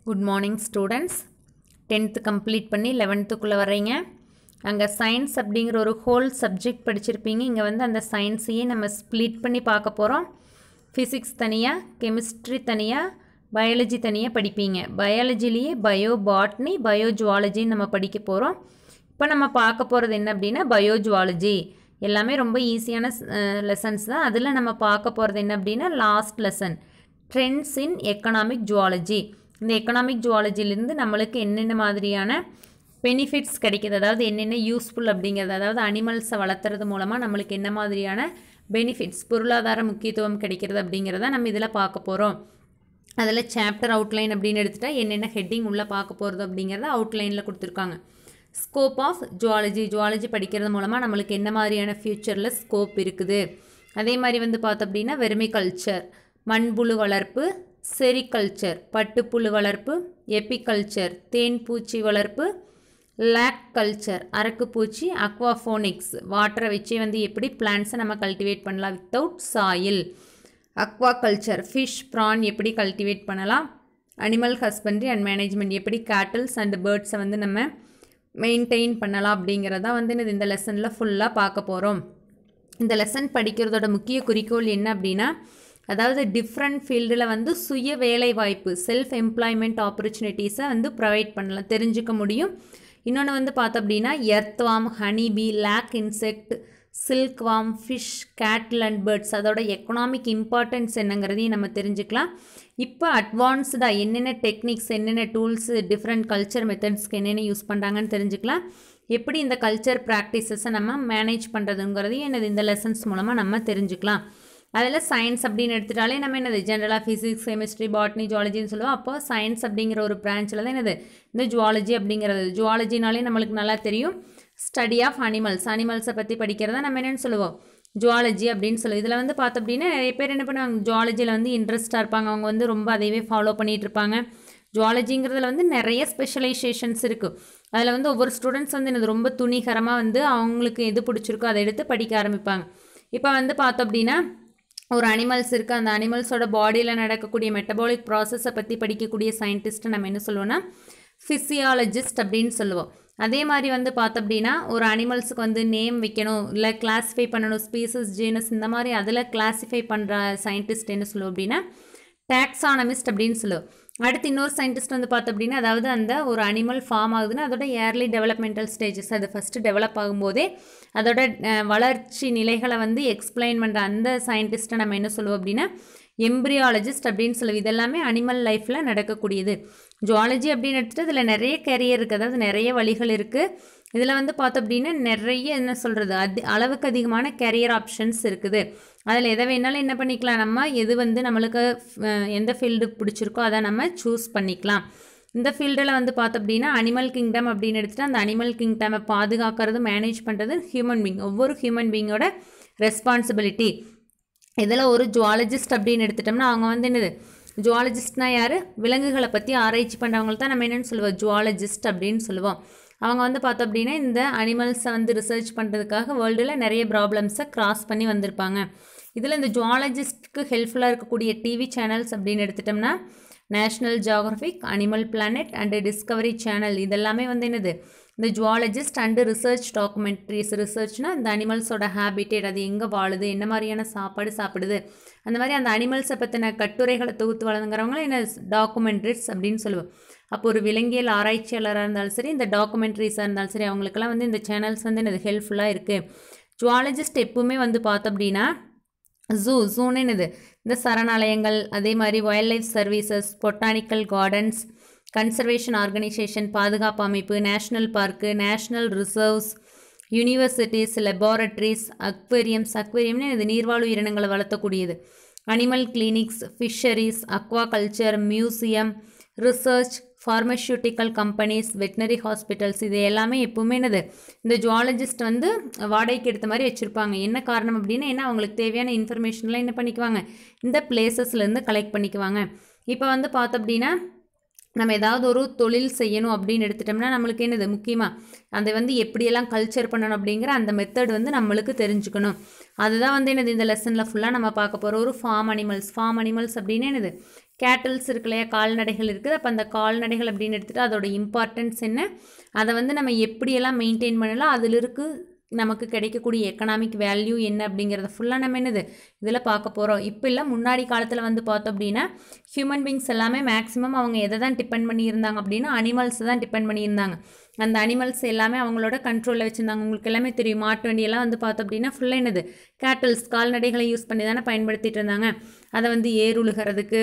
good morning students tenth complete பண்ணி லெவன்த்துக்குள்ளே வர்றீங்க அங்கே சயின்ஸ் அப்படிங்கிற ஒரு ஹோல் சப்ஜெக்ட் படிச்சிருப்பீங்க இங்கே வந்து அந்த சயின்ஸையே நம்ம ஸ்ப்ளிட் பண்ணி பார்க்க போகிறோம் ஃபிசிக்ஸ் தனியாக கெமிஸ்ட்ரி தனியாக பயாலஜி தனியாக படிப்பீங்க பயாலஜிலேயே பயோ பாட்னி பயோ ஜுவாலஜின்னு நம்ம படிக்க போகிறோம் இப்போ நம்ம பார்க்க போகிறது என்ன அப்படின்னா பயோ ஜுவாலஜி எல்லாமே ரொம்ப ஈஸியான லெசன்ஸ் தான் அதில் நம்ம பார்க்க போகிறது என்ன அப்படின்னா last lesson trends in economic zoology இந்த எக்கனாமிக் ஜுவாலஜிலேருந்து நம்மளுக்கு என்னென்ன மாதிரியான பெனிஃபிட்ஸ் கிடைக்கிது அதாவது என்னென்ன யூஸ்ஃபுல் அப்படிங்கிறது அதாவது அனிமல்ஸை வளர்த்துறது மூலமாக நம்மளுக்கு என்ன மாதிரியான பெனிஃபிட்ஸ் பொருளாதார முக்கியத்துவம் கிடைக்கிறது அப்படிங்கிறத நம்ம இதில் பார்க்க போகிறோம் அதில் சாப்டர் அவுட்லைன் அப்படின்னு எடுத்துட்டா என்னென்ன ஹெட்டிங் உள்ளே பார்க்க போகிறது அப்படிங்கிறத அவுட்லைனில் கொடுத்துருக்காங்க ஸ்கோப் ஆஃப் ஜுவாலஜி ஜுவாலஜி படிக்கிறது மூலமாக நம்மளுக்கு என்ன மாதிரியான ஃப்யூச்சரில் ஸ்கோப் இருக்குது அதே மாதிரி வந்து பார்த்தோம் அப்படின்னா வெறுமை கல்ச்சர் மண்புழு வளர்ப்பு செரிகல்ச்சர் பட்டுப்புழு வளர்ப்பு எபிகல்ச்சர் தேன் பூச்சி வளர்ப்பு லேக் கல்ச்சர் அரக்குப்பூச்சி அக்வாஃபோனிக்ஸ் வாட்டரை வச்சு வந்து எப்படி பிளான்ஸை நம்ம கல்டிவேட் பண்ணலாம் without soil aquaculture fish prawn எப்படி கல்டிவேட் பண்ணலாம் அனிமல் ஹஸ்பண்ட்ரி அண்ட் மேனேஜ்மெண்ட் எப்படி கேட்டில்ஸ் அண்ட் பேர்ட்ஸை வந்து நம்ம மெயின்டைன் பண்ணலாம் அப்படிங்கிறத வந்து இந்த லெசனில் ஃபுல்லாக பார்க்க போகிறோம் இந்த லெசன் படிக்கிறதோட முக்கிய குறிக்கோள் என்ன அப்படின்னா அதாவது டிஃப்ரெண்ட் ஃபீல்டில் வந்து சுய வேலை வாய்ப்பு செல்ஃப் எம்ப்ளாய்மெண்ட் ஆப்பர்ச்சுனிட்டிஸை வந்து ப்ரொவைட் பண்ணலாம் தெரிஞ்சுக்க முடியும் இன்னொன்று வந்து பார்த்தோம் அப்படின்னா earthworm honeybee lac insect silkworm fish cattle and birds அதோட எக்கனாமிக் இம்பார்ட்டன்ஸ் என்னங்கிறதையும் நம்ம தெரிஞ்சுக்கலாம் இப்போ அட்வான்ஸ்டாக என்னென்ன டெக்னிக்ஸ் என்னென்ன டூல்ஸு டிஃப்ரெண்ட் கல்ச்சர் மெத்தட்ஸ்க்கு என்னென்ன யூஸ் பண்ணுறாங்கன்னு தெரிஞ்சுக்கலாம் எப்படி இந்த கல்ச்சர் ப்ராக்டிசஸை நம்ம மேனேஜ் பண்ணுறதுங்கிறதையும் என்னது இந்த லெசன்ஸ் மூலமாக நம்ம தெரிஞ்சுக்கலாம் அதில் சயின்ஸ் அப்படின்னு எடுத்துட்டாலே நம்ம என்னது ஜென்ரலாக ஃபிசிக்ஸ் கெமிஸ்ட்ரி பாட்னி ஜுவாலஜின்னு சொல்லுவோம் அப்போ சயின்ஸ் அப்படிங்கிற ஒரு பிரான்ச்சில் தான் என்னது இந்த ஜுவாலஜி அப்படிங்கிறது ஜுவாலஜினாலே நம்மளுக்கு நல்லா தெரியும் ஸ்டடி ஆஃப் அனிமல்ஸ் அனிமல்ஸை பற்றி படிக்கிறத நம்ம என்னென்னு சொல்லுவோம் ஜுவாலஜி அப்படின்னு சொல்லுவோம் இதில் வந்து பார்த்தோம் அப்படின்னா நிறைய பேர் என்ன பண்ணுவாங்க ஜுவாலஜியில் வந்து இன்ட்ரெஸ்ட்டாக இருப்பாங்க அவங்க வந்து ரொம்ப அதையவே ஃபாலோ பண்ணிகிட்டு இருப்பாங்க ஜுவாலஜிங்கிறதுல வந்து நிறைய ஸ்பெஷலைசேஷன்ஸ் இருக்குது அதில் வந்து ஒவ்வொரு ஸ்டூடெண்ட்ஸ் வந்து எனக்கு ரொம்ப துணிகரமாக வந்து அவங்களுக்கு எது பிடிச்சிருக்கோ அதை எடுத்து படிக்க ஆரம்பிப்பாங்க இப்போ வந்து பார்த்தோம் அப்படின்னா ஒரு அனிமல்ஸ் இருக்குது அந்த அனிமல்ஸோட பாடியில் நடக்கக்கூடிய மெட்டபாலிக் ப்ராசஸை பற்றி படிக்கக்கூடிய சயின்டிஸ்ட்டை நம்ம என்ன சொல்லுவோம்னா ஃபிசியாலஜிஸ்ட் அப்படின்னு சொல்லுவோம் அதே மாதிரி வந்து பார்த்தோம் அப்படின்னா ஒரு அனிமல்ஸுக்கு வந்து நேம் வைக்கணும் இல்லை கிளாஸிஃபை பண்ணணும் ஸ்பீசஸ் ஜீனஸ் இந்த மாதிரி அதில் கிளாஸிஃபை பண்ணுற சயின்டிஸ்ட் என்ன சொல்லுவோம் அப்படின்னா டாக்ஸானமிஸ்ட் அப்படின்னு சொல்லுவோம் அடுத்து இன்னொரு சயின்டிஸ்ட் வந்து பார்த்தோம் அப்படின்னா அதாவது அந்த ஒரு அனிமல் ஃபார்ம் ஆகுதுன்னா அதோட ஏர்லி டெவலப்மெண்டல் ஸ்டேஜஸ் அது ஃபஸ்ட்டு டெவலப் ஆகும்போதே அதோட வளர்ச்சி நிலைகளை வந்து எக்ஸ்பிளைன் பண்ணுற அந்த சயின்டிஸ்ட்டை நம்ம என்ன சொல்லுவோம் அப்படின்னா எம்ப்ரியாலஜிஸ்ட் அப்படின்னு சொல்லுவோம் இதெல்லாமே அனிமல் லைஃப்பில் நடக்கக்கூடியது ஜுவாலஜி அப்படின்னு எடுத்துகிட்டு இதில் நிறைய கேரியர் இருக்குது அதாவது நிறைய வழிகள் இருக்குது இதில் வந்து பார்த்தோம் அப்படின்னா நிறைய என்ன சொல்கிறது அது அளவுக்கு அதிகமான கேரியர் ஆப்ஷன்ஸ் இருக்குது அதில் எதை வேணாலும் என்ன பண்ணிக்கலாம் நம்ம எது வந்து நம்மளுக்கு எந்த ஃபீல்டு பிடிச்சிருக்கோ அதை நம்ம சூஸ் பண்ணிக்கலாம் இந்த ஃபீல்டில் வந்து பார்த்தோம் அப்படின்னா அனிமல் கிங்டம் அப்படின்னு எடுத்துகிட்டு அந்த அனிமல் கிங்டமை பாதுகாக்கிறது மேனேஜ் பண்ணுறது ஹியூமன் பீங் ஒவ்வொரு ஹியூமன் பீங்கோட ரெஸ்பான்சிபிலிட்டி இதில் ஒரு ஜுவாலஜிஸ்ட் அப்படின்னு எடுத்துட்டோம்னா அவங்க வந்து என்னது ஜுவாலஜிஸ்ட்னா யார் விலங்குகளை பற்றி ஆராய்ச்சி பண்ணுறவங்கள தான் நம்ம என்னென்னு சொல்லுவோம் ஜுவாலஜிஸ்ட் அப்படின்னு சொல்லுவோம் அவங்க வந்து பார்த்தோம் அப்படின்னா இந்த அனிமல்ஸை வந்து ரிசர்ச் பண்ணுறதுக்காக வேர்ல்டில் நிறைய ப்ராப்ளம்ஸை கிராஸ் பண்ணி வந்திருப்பாங்க இதில் இந்த ஜுவாலஜிஸ்ட்க்கு ஹெல்ப்ஃபுல்லாக இருக்கக்கூடிய டிவி சேனல்ஸ் அப்படின்னு எடுத்துட்டோம்னா National Geographic Animal Planet and Discovery channel இதெல்லாமே வந்து என்னது இந்த ஜுவாலஜிஸ்ட் அண்டு ரிசர்ச் டாக்குமெண்ட்ரிஸ் ரிசர்ச்னா இந்த அனிமல்ஸோட ஹேபிட்டேட் அது எங்கே வாழுது என்ன மாதிரியான சாப்பாடு சாப்பிடுது அந்த மாதிரி அந்த அனிமல்ஸை பற்றின கட்டுரைகளை தொகுத்து வழங்குறவங்கள என்ன டாக்குமெண்ட்ரிஸ் அப்படின்னு சொல்லுவோம் அப்போ ஒரு விலங்கியல் ஆராய்ச்சியாளராக இருந்தாலும் சரி இந்த டாக்குமெண்ட்ரிஸாக இருந்தாலும் சரி அவங்களுக்கெல்லாம் வந்து இந்த சேனல்ஸ் வந்து எனக்கு ஹெல்ப்ஃபுல்லாக இருக்குது ஜுவாலஜிஸ்ட் எப்பவுமே வந்து பார்த்தோம் அப்படின்னா ஜூ ஜூன்னு என்னது இந்த சரணாலயங்கள் அதே மாதிரி wildlife services botanical gardens conservation organisation பாதுகாப்பு அமைப்பு national park national reserves universities laboratories aquariums அக்வேரியம்னு இது நீர்வாழ் உயிரினங்களை வளர்த்தக்கூடியது animal clinics fisheries aquaculture museum research pharmaceutical companies veterinary hospitals இது எல்லாமே எப்பவுமே என்னது இந்த ஜுவாலஜிஸ்ட் வந்து வாடகைக்கு எடுத்த மாதிரி வச்சுருப்பாங்க என்ன காரணம் அப்படின்னா என்ன அவங்களுக்கு தேவையான இன்ஃபர்மேஷன்லாம் என்ன பண்ணிக்குவாங்க இந்த பிளேசஸ்லேருந்து கலெக்ட் பண்ணிக்குவாங்க இப்போ வந்து பார்த்தோம் அப்படின்னா நம்ம ஏதாவது ஒரு தொழில் செய்யணும் அப்படின்னு எடுத்துட்டோம்னா நம்மளுக்கு என்னது முக்கியமாக அதை வந்து எப்படியெல்லாம் கல்ச்சர் பண்ணணும் அப்படிங்கிற அந்த மெத்தட் வந்து நம்மளுக்கு தெரிஞ்சுக்கணும் அதுதான் வந்து என்னது இந்த லெசனில் ஃபுல்லாக நம்ம பார்க்க போகிறோம் ஒரு ஃபார்ம் அனிமல்ஸ் ஃபார்ம் அனிமல்ஸ் அப்படின்னு என்னது கேட்டல்ஸ் இருக்கு இல்லையா கால்நடைகள் இருக்குது அப்போ அந்த கால்நடைகள் அப்படின்னு எடுத்துகிட்டு அதோட இம்பார்ட்டன்ஸ் என்ன அதை வந்து நம்ம எப்படியெல்லாம் மெயின்டைன் பண்ணலாம் அதில் இருக்கு நமக்கு கிடைக்கக்கூடிய எக்கனாமிக் வேல்யூ என்ன அப்படிங்கிறத ஃபுல்லாக நம்ம என்னது இதில் பார்க்க போகிறோம் இப்போ இல்லை முன்னாடி காலத்தில் வந்து பார்த்தோம் அப்படின்னா ஹியூமன் பீங்ஸ் எல்லாமே மேக்ஸிமம் அவங்க எதை தான் டிபெண்ட் பண்ணியிருந்தாங்க அப்படின்னா அனிமல்ஸ் தான் டிபெண்ட் பண்ணியிருந்தாங்க அந்த அனிமல்ஸ் எல்லாமே அவங்களோட கண்ட்ரோலில் வச்சுருந்தாங்க உங்களுக்கு எல்லாமே தெரியும் மாட்டு வண்டியெல்லாம் வந்து பார்த்தோம் அப்படின்னா ஃபுல்லாக என்னது கேட்டல்ஸ் கால்நடைகளை யூஸ் பண்ணி தானே பயன்படுத்திட்டு இருந்தாங்க அதை வந்து ஏர் உழுகிறதுக்கு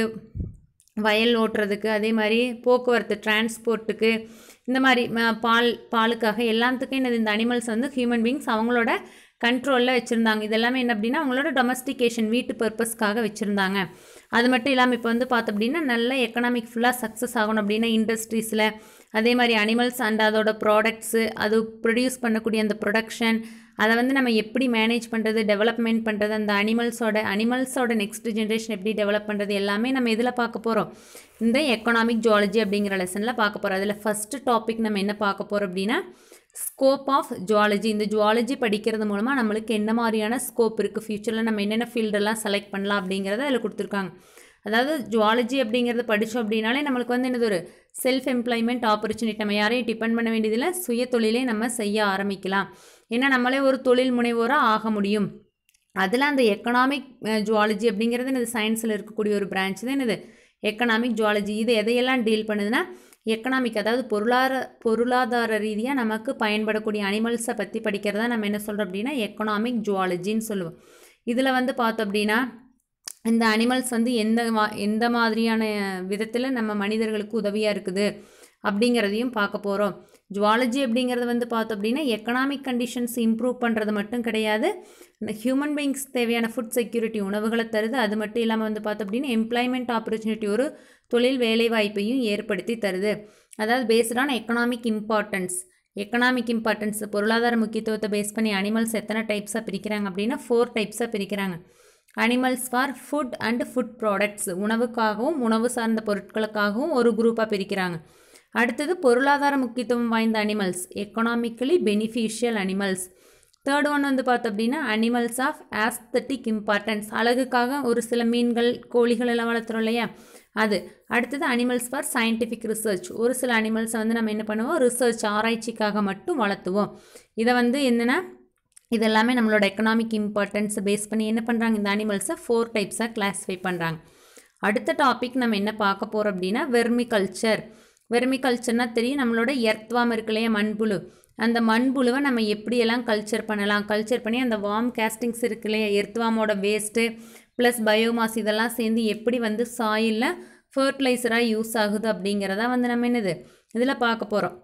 வயல் ஓட்டுறதுக்கு அதே மாதிரி போக்குவரத்து டிரான்ஸ்போர்ட்டுக்கு இந்த மாதிரி ம- பால் பாலுக்காக எல்லாத்துக்கும் என்னது இந்த அனிமல்ஸ் வந்து ஹியூமன் பீங்ஸ் அவங்களோட கண்ட்ரோலில் வச்சுருந்தாங்க இதெல்லாமே என்ன அப்படின்னா அவங்களோட டொமஸ்டிகேஷன் வீட்டு பர்பஸ்க்காக வச்சுருந்தாங்க அது மட்டும் இல்லாமல் இப்போ வந்து பார்த்தோம் அப்படின்னா நல்ல எக்கனாமிக் ஃபுல்லாக சக்ஸஸ் ஆகணும் அப்படின்னா இண்டஸ்ட்ரீஸில் அதே மாதிரி அனிமல்ஸ் அண்ட் அதோட ப்ராடக்ட்ஸு அது ப்ரொடியூஸ் பண்ணக்கூடிய அந்த ப்ரொடக்ஷன் அதை வந்து நம்ம எப்படி மேனேஜ் பண்ணுறது டெவலப்மெண்ட் பண்ணுறது அந்த அனிமல்ஸோட அனிமல்ஸோட நெக்ஸ்ட் ஜென்ரேஷன் எப்படி டெவலப் பண்ணுறது எல்லாமே நம்ம இதில் பார்க்க போகிறோம் இந்த எக்கனாமிக் ஜுவாலஜி அப்படிங்கிற லெசனில் பார்க்க போகிறோம் அதில் ஃபஸ்ட்டு டாபிக் நம்ம என்ன பார்க்க போகிறோம் அப்படின்னா ஸ்கோப் ஆஃப் ஜுவாலஜி இந்த ஜுவாலஜி படிக்கிறது மூலமாக நம்மளுக்கு என்ன மாதிரியான ஸ்கோப் இருக்குது ஃப்யூச்சரில் நம்ம என்னென்ன ஃபீல்டெல்லாம் செலக்ட் பண்ணலாம் அப்படிங்கிறத அதில் கொடுத்துருக்காங்க அதாவது ஜுவாலஜி அப்படிங்கிறத படித்தோம் அப்படின்னாலே நம்மளுக்கு வந்து என்னது ஒரு செல்ஃப் எம்ப்ளாய்மெண்ட் ஆப்பர்ச்சுனிட்டி நம்ம யாரையும் டிபெண்ட் பண்ண வேண்டியதில்லை சுய தொழிலே நம்ம செய்ய ஆரம்பிக்கலாம் ஏன்னா நம்மளே ஒரு தொழில் முனைவோராக ஆக முடியும் அதில் அந்த எக்கனாமிக் ஜுவாலஜி அப்படிங்கிறது என்னது சயின்ஸில் இருக்கக்கூடிய ஒரு பிரான்ச் தான் என்னது எக்கனாமிக் ஜுவாலஜி இது எதையெல்லாம் டீல் பண்ணுதுன்னா எக்கனாமிக் அதாவது பொருளாதார பொருளாதார ரீதியாக நமக்கு பயன்படக்கூடிய அனிமல்ஸை பற்றி படிக்கிறதா நம்ம என்ன சொல்கிறோம் அப்படின்னா எக்கனாமிக் ஜுவாலஜின்னு சொல்லுவோம் இதில் வந்து பார்த்தோம் அப்படின்னா இந்த அனிமல்ஸ் வந்து எந்த மா எந்த மாதிரியான விதத்தில் நம்ம மனிதர்களுக்கு உதவியாக இருக்குது அப்படிங்கிறதையும் பார்க்க போகிறோம் ஜுவாலஜி அப்படிங்கிறது வந்து பார்த்தோம் அப்படின்னா எக்கனாமிக் கண்டிஷன்ஸ் இம்ப்ரூவ் பண்ணுறது மட்டும் கிடையாது இந்த ஹியூமன் பீயிங்ஸ் தேவையான ஃபுட் செக்யூரிட்டி உணவுகளை தருது அது மட்டும் இல்லாமல் வந்து பார்த்தோம் அப்படின்னா எம்ப்ளாய்மெண்ட் ஆப்பர்ச்சுனிட்டி ஒரு தொழில் வேலைவாய்ப்பையும் ஏற்படுத்தி தருது அதாவது பேஸ்டான எக்கனாமிக் இம்பார்ட்டன்ஸ் எக்கனாமிக் இம்பார்ட்டன்ஸ் பொருளாதார முக்கியத்துவத்தை பேஸ் பண்ணி அனிமல்ஸ் எத்தனை டைப்ஸாக பிரிக்கிறாங்க அப்படின்னா ஃபோர் டைப்ஸாக பிரிக்கிறாங்க animals for food and food products உணவுக்காகவும் உணவு சார்ந்த பொருட்களுக்காகவும் ஒரு குரூப்பாக பிரிக்கிறாங்க அடுத்தது பொருளாதார முக்கியத்துவம் வாய்ந்த animals economically beneficial animals third one வந்து பார்த்தோம் அப்படின்னா அனிமல்ஸ் ஆஃப் ஆஸ்தட்டிக் இம்பார்ட்டன்ஸ் அழகுக்காக ஒரு சில மீன்கள் கோழிகள் எல்லாம் வளர்த்துறோம் இல்லையா அது அடுத்தது அனிமல்ஸ் ஃபார் சயின்டிஃபிக் ரிசர்ச் ஒரு சில அனிமல்ஸை வந்து நம்ம என்ன பண்ணுவோம் ரிசர்ச் ஆராய்ச்சிக்காக மட்டும் வளர்த்துவோம் இதை வந்து என்னென்னா இதெல்லாமே நம்மளோட எக்கனாமிக் இம்பார்ட்டன்ஸை பேஸ் பண்ணி என்ன பண்ணுறாங்க இந்த அனிமல்ஸை ஃபோர் டைப்ஸாக கிளாஸிஃபை பண்ணுறாங்க அடுத்த டாபிக் நம்ம என்ன பார்க்க போகிறோம் அப்படின்னா வெர்மி கல்ச்சர் வெர்மி கல்ச்சர்னால் தெரியும் நம்மளோட எர்த்வாம் இருக்கு இல்லையா மண்புழு அந்த மண்புழுவை நம்ம எப்படியெல்லாம் கல்ச்சர் பண்ணலாம் கல்ச்சர் பண்ணி அந்த வார்ம் கேஸ்டிங்ஸ் இருக்கு இல்லையா எர்த்வாமோட வேஸ்ட்டு ப்ளஸ் பயோமாஸ் இதெல்லாம் சேர்ந்து எப்படி வந்து சாயிலில் ஃபர்டிலைசராக யூஸ் ஆகுது அப்படிங்கிறத வந்து நம்ம என்னது இதில் பார்க்க போகிறோம்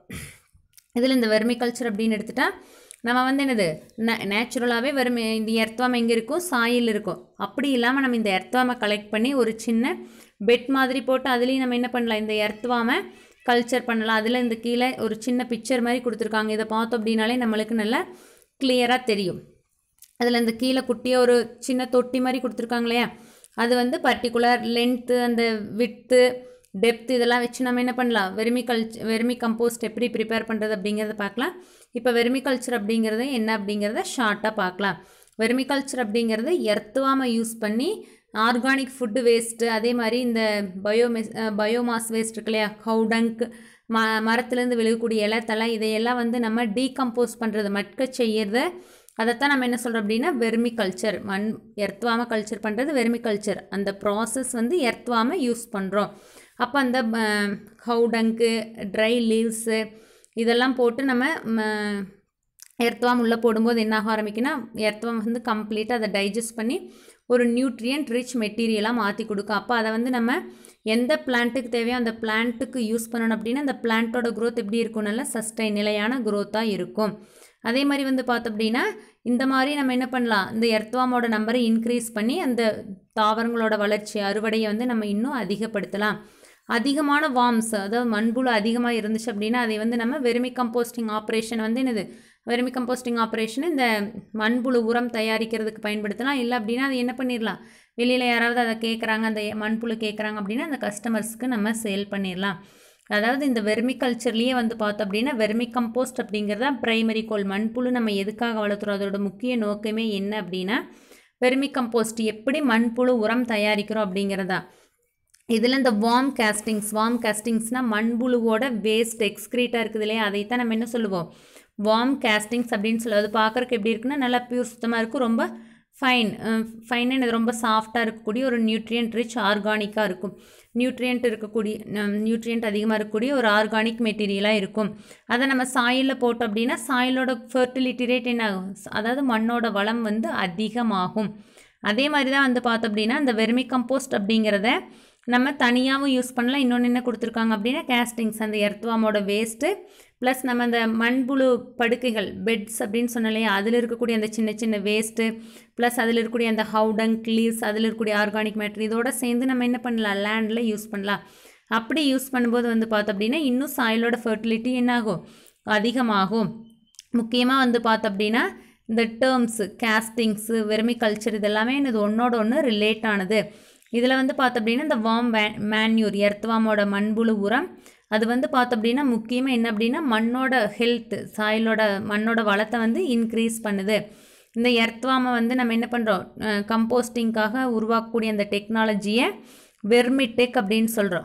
இதில் இந்த வெர்மி கல்ச்சர் அப்படின்னு எடுத்துட்டா நம்ம வந்து என்னது நே நேச்சுரலாகவே வெறும் இந்த எர்த்வாம் எங்கே இருக்கும் சாயில் இருக்கும் அப்படி இல்லாமல் நம்ம இந்த எர்த்வாமை கலெக்ட் பண்ணி ஒரு சின்ன பெட் மாதிரி போட்டு அதுலேயும் நம்ம என்ன பண்ணலாம் இந்த எர்த்வாமை கல்ச்சர் பண்ணலாம் அதில் இந்த கீழே ஒரு சின்ன பிக்சர் மாதிரி கொடுத்துருக்காங்க இதை பார்த்தோம் அப்படின்னாலே நம்மளுக்கு நல்லா கிளியராக தெரியும் அதில் இந்த கீழே குட்டியாக ஒரு சின்ன தொட்டி மாதிரி கொடுத்துருக்காங்க இல்லையா அது வந்து பர்டிகுலர் லென்த்து அந்த வித்து டெப்த் இதெல்லாம் வச்சு நம்ம என்ன பண்ணலாம் வெர்மி கல்ச் வெர்மி கம்போஸ்ட் எப்படி ப்ரிப்பேர் பண்ணுறது அப்படிங்கிறத பார்க்கலாம் இப்போ வெர்மி கல்ச்சர் அப்படிங்கிறது என்ன அப்படிங்கிறத ஷார்ட்டாக பார்க்கலாம் வெர்மி கல்ச்சர் அப்படிங்கிறது எர்த்துவாமை யூஸ் பண்ணி ஆர்கானிக் ஃபுட்டு வேஸ்ட்டு அதே மாதிரி இந்த பயோமெஸ் பயோமாஸ் வேஸ்ட் இருக்கு இல்லையா கவுடங்க் ம மரத்துலேருந்து விழுகக்கூடிய இலை தலை இதையெல்லாம் வந்து நம்ம டீகம்போஸ் பண்ணுறது மட்க செய்யறத அதைத்தான் நம்ம என்ன சொல்கிறோம் அப்படின்னா வெர்மி கல்ச்சர் மண் எர்த்வாம கல்ச்சர் பண்ணுறது வெர்மி கல்ச்சர் அந்த ப்ராசஸ் வந்து எர்த்வாம யூஸ் பண்ணுறோம் அப்போ அந்த ஹவுடங்கு ட்ரை லீவ்ஸு இதெல்லாம் போட்டு நம்ம எர்த்வாம் உள்ளே போடும்போது என்ன ஆக ஆரம்பிக்குன்னா எர்த்வாம் வந்து கம்ப்ளீட்டாக அதை டைஜஸ்ட் பண்ணி ஒரு நியூட்ரியன்ட் ரிச் மெட்டீரியலாக மாற்றி கொடுக்கும் அப்போ அதை வந்து நம்ம எந்த பிளான்ட்டுக்கு தேவையோ அந்த பிளான்ட்டுக்கு யூஸ் பண்ணணும் அப்படின்னா அந்த பிளான்ட்டோட க்ரோத் எப்படி இருக்கும் நல்லா சஸ்டைன் நிலையான க்ரோத்தாக இருக்கும் அதே மாதிரி வந்து பார்த்தோம் அப்படின்னா இந்த மாதிரி நம்ம என்ன பண்ணலாம் இந்த எர்த்வாமோட நம்பரை இன்க்ரீஸ் பண்ணி அந்த தாவரங்களோட வளர்ச்சி அறுவடையை வந்து நம்ம இன்னும் அதிகப்படுத்தலாம் அதிகமான வார்ம்ஸ் அதாவது மண்புழு அதிகமாக இருந்துச்சு அப்படின்னா அதை வந்து நம்ம வெறுமி கம்போஸ்டிங் ஆப்ரேஷன் வந்து என்னது வெறுமி கம்போஸ்டிங் ஆப்ரேஷன் இந்த மண்புழு உரம் தயாரிக்கிறதுக்கு பயன்படுத்தலாம் இல்லை அப்படின்னா அதை என்ன பண்ணிடலாம் வெளியில் யாராவது அதை கேட்குறாங்க அந்த மண்புழு கேட்குறாங்க அப்படின்னா அந்த கஸ்டமர்ஸ்க்கு நம்ம சேல் பண்ணிடலாம் அதாவது இந்த வெர்மி கல்ச்சர்லேயே வந்து பார்த்தோம் அப்படின்னா வெர்மி கம்போஸ்ட் அப்படிங்கிறது தான் ப்ரைமரி கோல் மண்புழு நம்ம எதுக்காக வளர்த்துறோம் அதோட முக்கிய நோக்கமே என்ன அப்படின்னா வெர்மி கம்போஸ்ட் எப்படி மண்புழு உரம் தயாரிக்கிறோம் அப்படிங்கிறதா இதில் இந்த வார்ம் கேஸ்டிங்ஸ் வார்ம் கேஸ்டிங்ஸ்னால் மண்புழுவோட வேஸ்ட் எக்ஸ்க்ரீட்டாக இருக்குது இல்லையா அதை தான் நம்ம என்ன சொல்லுவோம் வார்ம் கேஸ்டிங்ஸ் அப்படின்னு சொல்லுவோம் அது பார்க்குறக்கு எப்படி இருக்குன்னா நல்லா பியூர் சுத்தமாக இருக்கும் ரொம்ப ஃபைன் ஃபைன் இது ரொம்ப சாஃப்டாக இருக்கக்கூடிய ஒரு நியூட்ரியன்ட் ரிச் ஆர்கானிக்காக இருக்கும் நியூட்ரியன்ட் இருக்கக்கூடிய நியூட்ரியன்ட் அதிகமாக இருக்கக்கூடிய ஒரு ஆர்கானிக் மெட்டீரியலாக இருக்கும் அதை நம்ம சாயிலில் போட்டோம் அப்படின்னா சாயிலோட ஃபர்டிலிட்டி ரேட் என்ன ஆகும் அதாவது மண்ணோட வளம் வந்து அதிகமாகும் அதே மாதிரி தான் வந்து பார்த்தோம் அப்படின்னா இந்த வெர்மி கம்போஸ்ட் அப்படிங்கிறத நம்ம தனியாகவும் யூஸ் பண்ணலாம் இன்னொன்று என்ன கொடுத்துருக்காங்க அப்படின்னா கேஸ்டிங்ஸ் அந்த எர்த்வாமோட வேஸ்ட்டு ப்ளஸ் நம்ம அந்த மண்புழு படுக்கைகள் பெட்ஸ் அப்படின்னு சொன்னாலே அதில் இருக்கக்கூடிய அந்த சின்ன சின்ன வேஸ்ட்டு ப்ளஸ் அதில் இருக்கக்கூடிய அந்த ஹவுடங் கிளீஸ் அதில் இருக்கக்கூடிய ஆர்கானிக் மேட்ரு இதோட சேர்ந்து நம்ம என்ன பண்ணலாம் லேண்டில் யூஸ் பண்ணலாம் அப்படி யூஸ் பண்ணும்போது வந்து பார்த்தோம் அப்படின்னா இன்னும் சாயிலோட ஃபர்டிலிட்டி என்னாகும் அதிகமாகும் முக்கியமாக வந்து பார்த்தோம் அப்படின்னா இந்த டேர்ம்ஸு கேஸ்டிங்ஸு வெர்மி கல்ச்சர் இதெல்லாமே இது ஒன்றோட ஒன்று ரிலேட் ஆனது இதில் வந்து பார்த்தோம் அப்படின்னா இந்த வார்ம் வே மேன்யூர் எர்த்வாமோட மண்புழு உரம் அது வந்து பார்த்தோம் அப்படின்னா முக்கியமாக என்ன அப்படின்னா மண்ணோட ஹெல்த் சாயிலோட மண்ணோட வளத்தை வந்து இன்க்ரீஸ் பண்ணுது இந்த எர்த்வாமை வந்து நம்ம என்ன பண்ணுறோம் கம்போஸ்டிங்காக உருவாக்கக்கூடிய அந்த டெக்னாலஜியை வெர்மிடெக் அப்படின்னு சொல்கிறோம்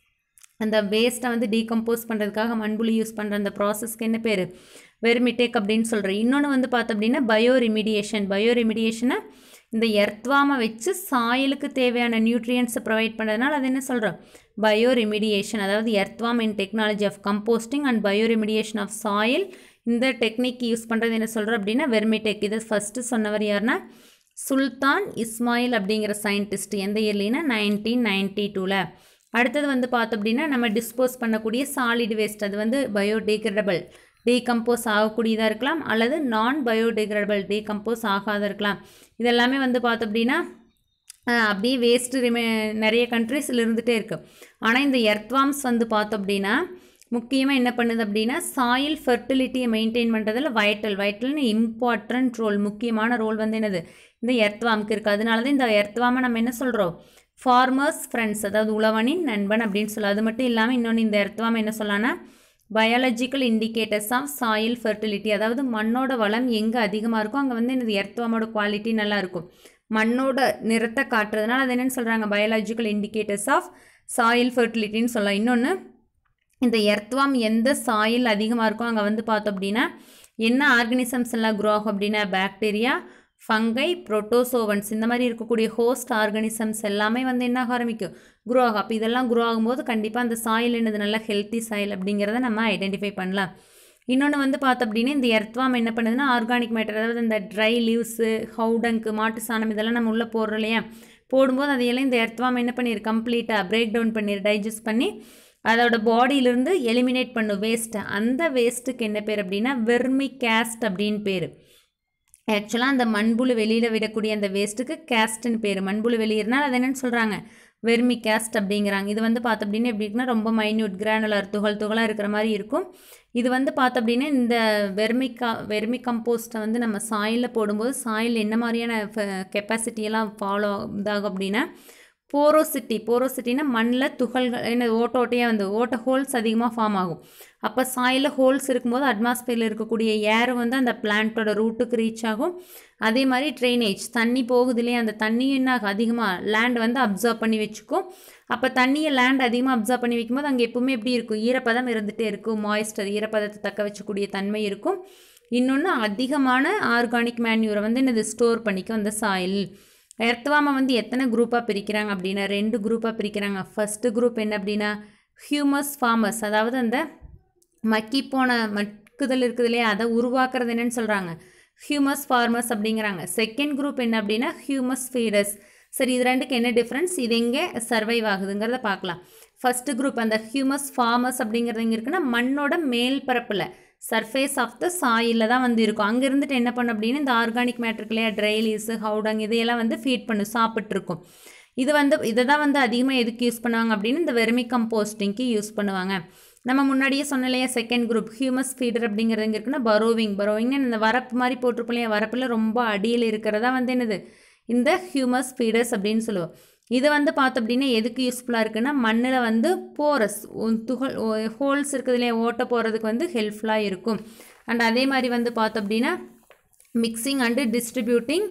அந்த வேஸ்ட்டை வந்து டீகம்போஸ் பண்ணுறதுக்காக மண்புழு யூஸ் பண்ணுற அந்த ப்ராசஸ்க்கு என்ன பேர் வெர்மிடெக் அப்படின்னு சொல்கிறோம் இன்னொன்று வந்து பார்த்தோம் அப்படின்னா பயோ ரிமிடியேஷன் பயோ ரிமிடியேஷனை இந்த எர்த்வாமை வச்சு சாயலுக்கு தேவையான நியூட்ரியன்ஸை ப்ரொவைட் பண்ணுறதுனால அது என்ன சொல்கிறோம் பயோ ரெமிடியேஷன் அதாவது earthworm in technology of composting and bioremediation of soil இந்த டெக்னிக் யூஸ் பண்ணுறது என்ன சொல்கிறோம் அப்படின்னா வெர்மிடெக் இதை ஃபஸ்ட்டு சொன்னவர் யாருன்னா சுல்தான் இஸ்மாயில் அப்படிங்கிற சயின்டிஸ்ட் எந்த இயர்லினா நைன்டீன் நைன்டி டூவில் அடுத்தது வந்து பார்த்தோம் அப்படின்னா நம்ம டிஸ்போஸ் பண்ணக்கூடிய சாலிட் வேஸ்ட் அது வந்து பயோடிகிரடபிள் டீகம்போஸ் ஆகக்கூடியதாக இருக்கலாம் அல்லது நான் பயோடிகிரடபிள் டீகம்போஸ் ஆகாத இருக்கலாம் இதெல்லாமே வந்து பார்த்தோம் அப்படின்னா அப்படியே வேஸ்ட்டு ரிமே நிறைய கண்ட்ரீஸில் இருந்துகிட்டே இருக்குது ஆனால் இந்த எர்த்வாம்ஸ் வந்து பார்த்தோம் அப்படின்னா முக்கியமாக என்ன பண்ணுது அப்படின்னா சாயில் ஃபெர்டிலிட்டியை மெயின்டைன் பண்ணுறதுல வைட்டல் வைட்டல்னு இம்பார்ட்டன்ட் ரோல் முக்கியமான ரோல் வந்து என்னது இந்த எர்த்வாம்க்கு இருக்குது அதனால தான் இந்த எர்த்வாமை நம்ம என்ன சொல்கிறோம் ஃபார்மர்ஸ் ஃப்ரெண்ட்ஸ் அதாவது உழவனின் நண்பன் அப்படின்னு சொல்லலாம் அது மட்டும் இல்லாமல் இன்னொன்று இந்த எர்த்வாமை என்ன சொல்லலாம்னா biological indicators of soil fertility அதாவது மண்ணோட வளம் எங்கே அதிகமாக இருக்கோ அங்கே வந்து இந்த எர்த்வாமோட குவாலிட்டி நல்லாயிருக்கும் மண்ணோட நிறத்தை காட்டுறதுனால அது என்னென்னு சொல்கிறாங்க பயாலஜிக்கல் இண்டிகேட்டர்ஸ் ஆஃப் சாயில் ஃபெர்டிலிட்டின்னு சொல்லலாம் இன்னொன்று இந்த எர்த்வாம் எந்த சாயில் அதிகமாக இருக்கோ அங்கே வந்து பார்த்தோம் அப்படின்னா என்ன ஆர்கனிசம்ஸ் எல்லாம் க்ரோ ஆகும் அப்படின்னா பாக்டீரியா ஃபங்கை புரோட்டோசோவன்ஸ் இந்த மாதிரி இருக்கக்கூடிய ஹோஸ்ட் ஆர்கனிசம்ஸ் எல்லாமே வந்து என்ன ஆக ஆரம்பிக்கும் க்ரோ ஆகும் அப்போ இதெல்லாம் க்ரோ ஆகும்போது கண்டிப்பாக அந்த சாயில் என்னது நல்ல ஹெல்த்தி சாயில் அப்படிங்கிறத நம்ம ஐடென்டிஃபை பண்ணலாம் இன்னொன்று வந்து பார்த்தோம் அப்படின்னா இந்த எர்த்வாம் என்ன பண்ணுதுன்னா ஆர்கானிக் மேட்டர் அதாவது இந்த ட்ரை லீவ்ஸு ஹவுடங்கு மாட்டு சாணம் இதெல்லாம் நம்ம உள்ளே போடுறோம் இல்லையா போடும்போது அதையெல்லாம் இந்த எர்த்வாம் என்ன பண்ணிடு கம்ப்ளீட்டாக பிரேக் டவுன் பண்ணிடு டைஜஸ்ட் பண்ணி அதோட பாடியிலிருந்து எலிமினேட் பண்ணும் வேஸ்ட்டை அந்த வேஸ்ட்டுக்கு என்ன பேர் அப்படின்னா வெர்மி கேஸ்ட் அப்படின்னு பேர் ஆக்சுவலாக அந்த மண்புழு வெளியில் விடக்கூடிய அந்த வேஸ்ட்டுக்கு கேஸ்ட்னு பேர் மண்புழு வெளியிறனால் அது என்னென்னு சொல்கிறாங்க வெர்மி கேஸ்ட் அப்படிங்கிறாங்க இது வந்து பார்த்தோம் அப்படின்னா எப்படி இருக்குன்னா ரொம்ப மைன்யூட் கிரானுலர் துகள் துகளாக இருக்கிற மாதிரி இருக்கும் இது வந்து பார்த்தோம் அப்படின்னா இந்த வெர்மி கா வெர்மி கம்போஸ்ட்டை வந்து நம்ம சாயிலில் போடும்போது சாயில் என்ன மாதிரியான கெப்பாசிட்டியெல்லாம் ஃபாலோ இதாகும் அப்படின்னா போரோசிட்டி போரோசிட்டினா மண்ணில் துகள்கள் என்ன ஓட்ட ஓட்டையாக வந்து ஓட்ட ஹோல்ஸ் அதிகமாக ஃபார்ம் ஆகும் அப்போ சாயில் ஹோல்ஸ் இருக்கும்போது அட்மாஸ்பியரில் இருக்கக்கூடிய ஏர் வந்து அந்த பிளான்ட்டோட ரூட்டுக்கு ரீச் ஆகும் அதே மாதிரி ட்ரைனேஜ் தண்ணி போகுது இல்லையா அந்த தண்ணி என்ன ஆகும் அதிகமாக லேண்ட் வந்து அப்சர்வ் பண்ணி வச்சுக்கும் அப்போ தண்ணியை லேண்ட் அதிகமாக அப்சர்வ் பண்ணி வைக்கும்போது அங்கே எப்பவுமே எப்படி இருக்கும் ஈரப்பதம் இருந்துகிட்டே இருக்கும் மாய்ஸ்டர் ஈரப்பதத்தை தக்க வச்சக்கூடிய தன்மை இருக்கும் இன்னொன்று அதிகமான ஆர்கானிக் மேன்யூரை வந்து என்னது ஸ்டோர் பண்ணிக்கும் அந்த சாயில் எர்த்வாமை வந்து எத்தனை குரூப்பாக பிரிக்கிறாங்க அப்படின்னா ரெண்டு குரூப்பாக பிரிக்கிறாங்க ஃபஸ்ட்டு குரூப் என்ன அப்படின்னா ஹியூமஸ் ஃபார்மர்ஸ் அதாவது அந்த மக்கி போன மக்குதல் இருக்குது இல்லையா அதை உருவாக்குறது என்னன்னு சொல்கிறாங்க ஹியூமஸ் ஃபார்மர்ஸ் அப்படிங்கிறாங்க செகண்ட் குரூப் என்ன அப்படின்னா ஹியூமஸ் ஃபீடர்ஸ் சரி இது ரெண்டுக்கு என்ன டிஃப்ரென்ஸ் இது எங்கே சர்வைவ் ஆகுதுங்கிறத பார்க்கலாம் ஃபஸ்ட்டு குரூப் அந்த ஹியூமஸ் ஃபார்மர்ஸ் அப்படிங்கிறது எங்கே இருக்குன்னா மண்ணோட மேல் பரப்பில் சர்ஃபேஸ் ஆஃப் த சாயிலில் தான் வந்து இருக்கும் அங்கே இருந்துட்டு என்ன பண்ணும் அப்படின்னு இந்த ஆர்கானிக் மேட்ருக்கு இல்லையா ட்ரை லீவ்ஸு ஹவுடங் இதையெல்லாம் வந்து ஃபீட் பண்ணும் சாப்பிட்ருக்கும் இது வந்து இதை தான் வந்து அதிகமாக எதுக்கு யூஸ் பண்ணுவாங்க அப்படின்னு இந்த வெர்மி கம்போஸ்டிங்க்கு யூஸ் பண்ணுவாங்க நம்ம முன்னாடியே சொன்ன இல்லையா செகண்ட் குரூப் ஹியூமஸ் ஃபீடர் அப்படிங்கிறது எங்கே இருக்குன்னா பரோவிங் பரோவிங்னு இந்த வரப்பு மாதிரி போட்டிருப்போம் இல்லையா வரப்பில் ரொம்ப அடியில் இருக்கிறதா வந்து என்னது இந்த ஹியூமஸ் ஃபீடர்ஸ் அப்படின்னு சொல்லுவோம் இது வந்து பார்த்தோம் அப்படின்னா எதுக்கு யூஸ்ஃபுல்லாக இருக்குன்னா மண்ணில் வந்து போரஸ் துகள் ஹோல்ஸ் இருக்குது இல்லையா ஓட்ட போகிறதுக்கு வந்து ஹெல்ப்ஃபுல்லாக இருக்கும் அண்ட் அதே மாதிரி வந்து பார்த்தோம் அப்படின்னா mixing and distributing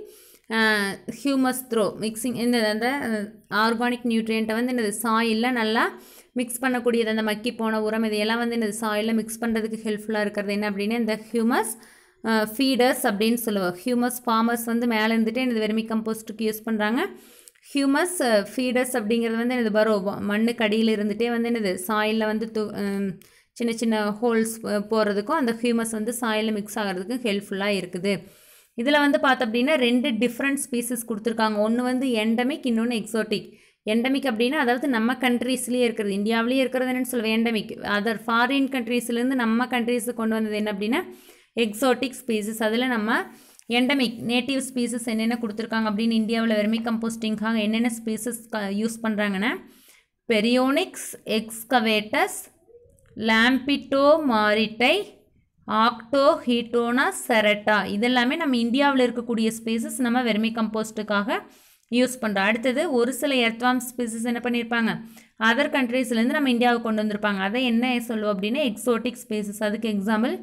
humus through mixing இந்த அந்த ஆர்கானிக் நியூட்ரியண்ட்டை வந்து என்னது சாயிலில் நல்லா மிக்ஸ் பண்ணக்கூடியது அந்த மக்கி போன உரம் இதையெல்லாம் வந்து இந்த சாயிலில் மிக்ஸ் பண்ணுறதுக்கு ஹெல்ப்ஃபுல்லாக இருக்கிறது என்ன அப்படின்னா இந்த ஹியூமஸ் ஃபீடர்ஸ் அப்படின்னு சொல்லுவோம் ஹியூமஸ் ஃபார்மர்ஸ் வந்து மேலே இருந்துட்டு இந்த வெர்மி கம்போஸ்ட்டுக்கு யூஸ் பண்ணுறாங்க ஹியூமஸ் ஃபீடர்ஸ் அப்படிங்கிறது வந்து என்னது பரோ மண்ணுக்கு அடியில் இருந்துகிட்டே வந்து என்னது சாயிலில் வந்து து சின்ன சின்ன ஹோல்ஸ் போகிறதுக்கும் அந்த ஹியூமஸ் வந்து சாயிலில் மிக்ஸ் ஆகிறதுக்கும் ஹெல்ப்ஃபுல்லாக இருக்குது இதில் வந்து பார்த்தோம் அப்படின்னா ரெண்டு டிஃப்ரெண்ட் ஸ்பீசஸ் கொடுத்துருக்காங்க ஒன்று வந்து எண்டமிக் இன்னொன்று எக்ஸோட்டிக் எண்டமிக் அப்படின்னா அதாவது நம்ம கண்ட்ரீஸ்லேயே இருக்கிறது இந்தியாவிலேயே இருக்கிறது என்னென்னு சொல்லுவேன் எண்டமிக் அதர் ஃபாரின் கண்ட்ரீஸ்லேருந்து நம்ம கண்ட்ரீஸுக்கு கொண்டு வந்தது என்ன அப்படின்னா எக்ஸோட்டிக் ஸ்பீசஸ் அதில் நம்ம எண்டமிக் நேட்டிவ் ஸ்பீசஸ் என்னென்ன கொடுத்துருக்காங்க அப்படின்னு இந்தியாவில் வெர்மி கம்போஸ்டிங்காக என்னென்ன ஸ்பீசஸ் யூஸ் பண்ணுறாங்கன்னா பெரியோனிக்ஸ் எக்ஸ்கவேட்டஸ் லாம்பிட்டோ மாரிட்டை ஆக்டோ ஹீட்டோனா செரட்டா இதெல்லாமே நம்ம இந்தியாவில் இருக்கக்கூடிய ஸ்பீசஸ் நம்ம வெர்மி கம்போஸ்ட்டுக்காக யூஸ் பண்ணுறோம் அடுத்தது ஒரு சில எர்த்வாம் ஸ்பீசஸ் என்ன பண்ணியிருப்பாங்க அதர் கண்ட்ரீஸ்லேருந்து நம்ம இந்தியாவுக்கு கொண்டு வந்திருப்பாங்க அதை என்ன சொல்லுவோம் அப்படின்னா எக்ஸோட்டிக் ஸ்பீசஸ் அதுக்கு example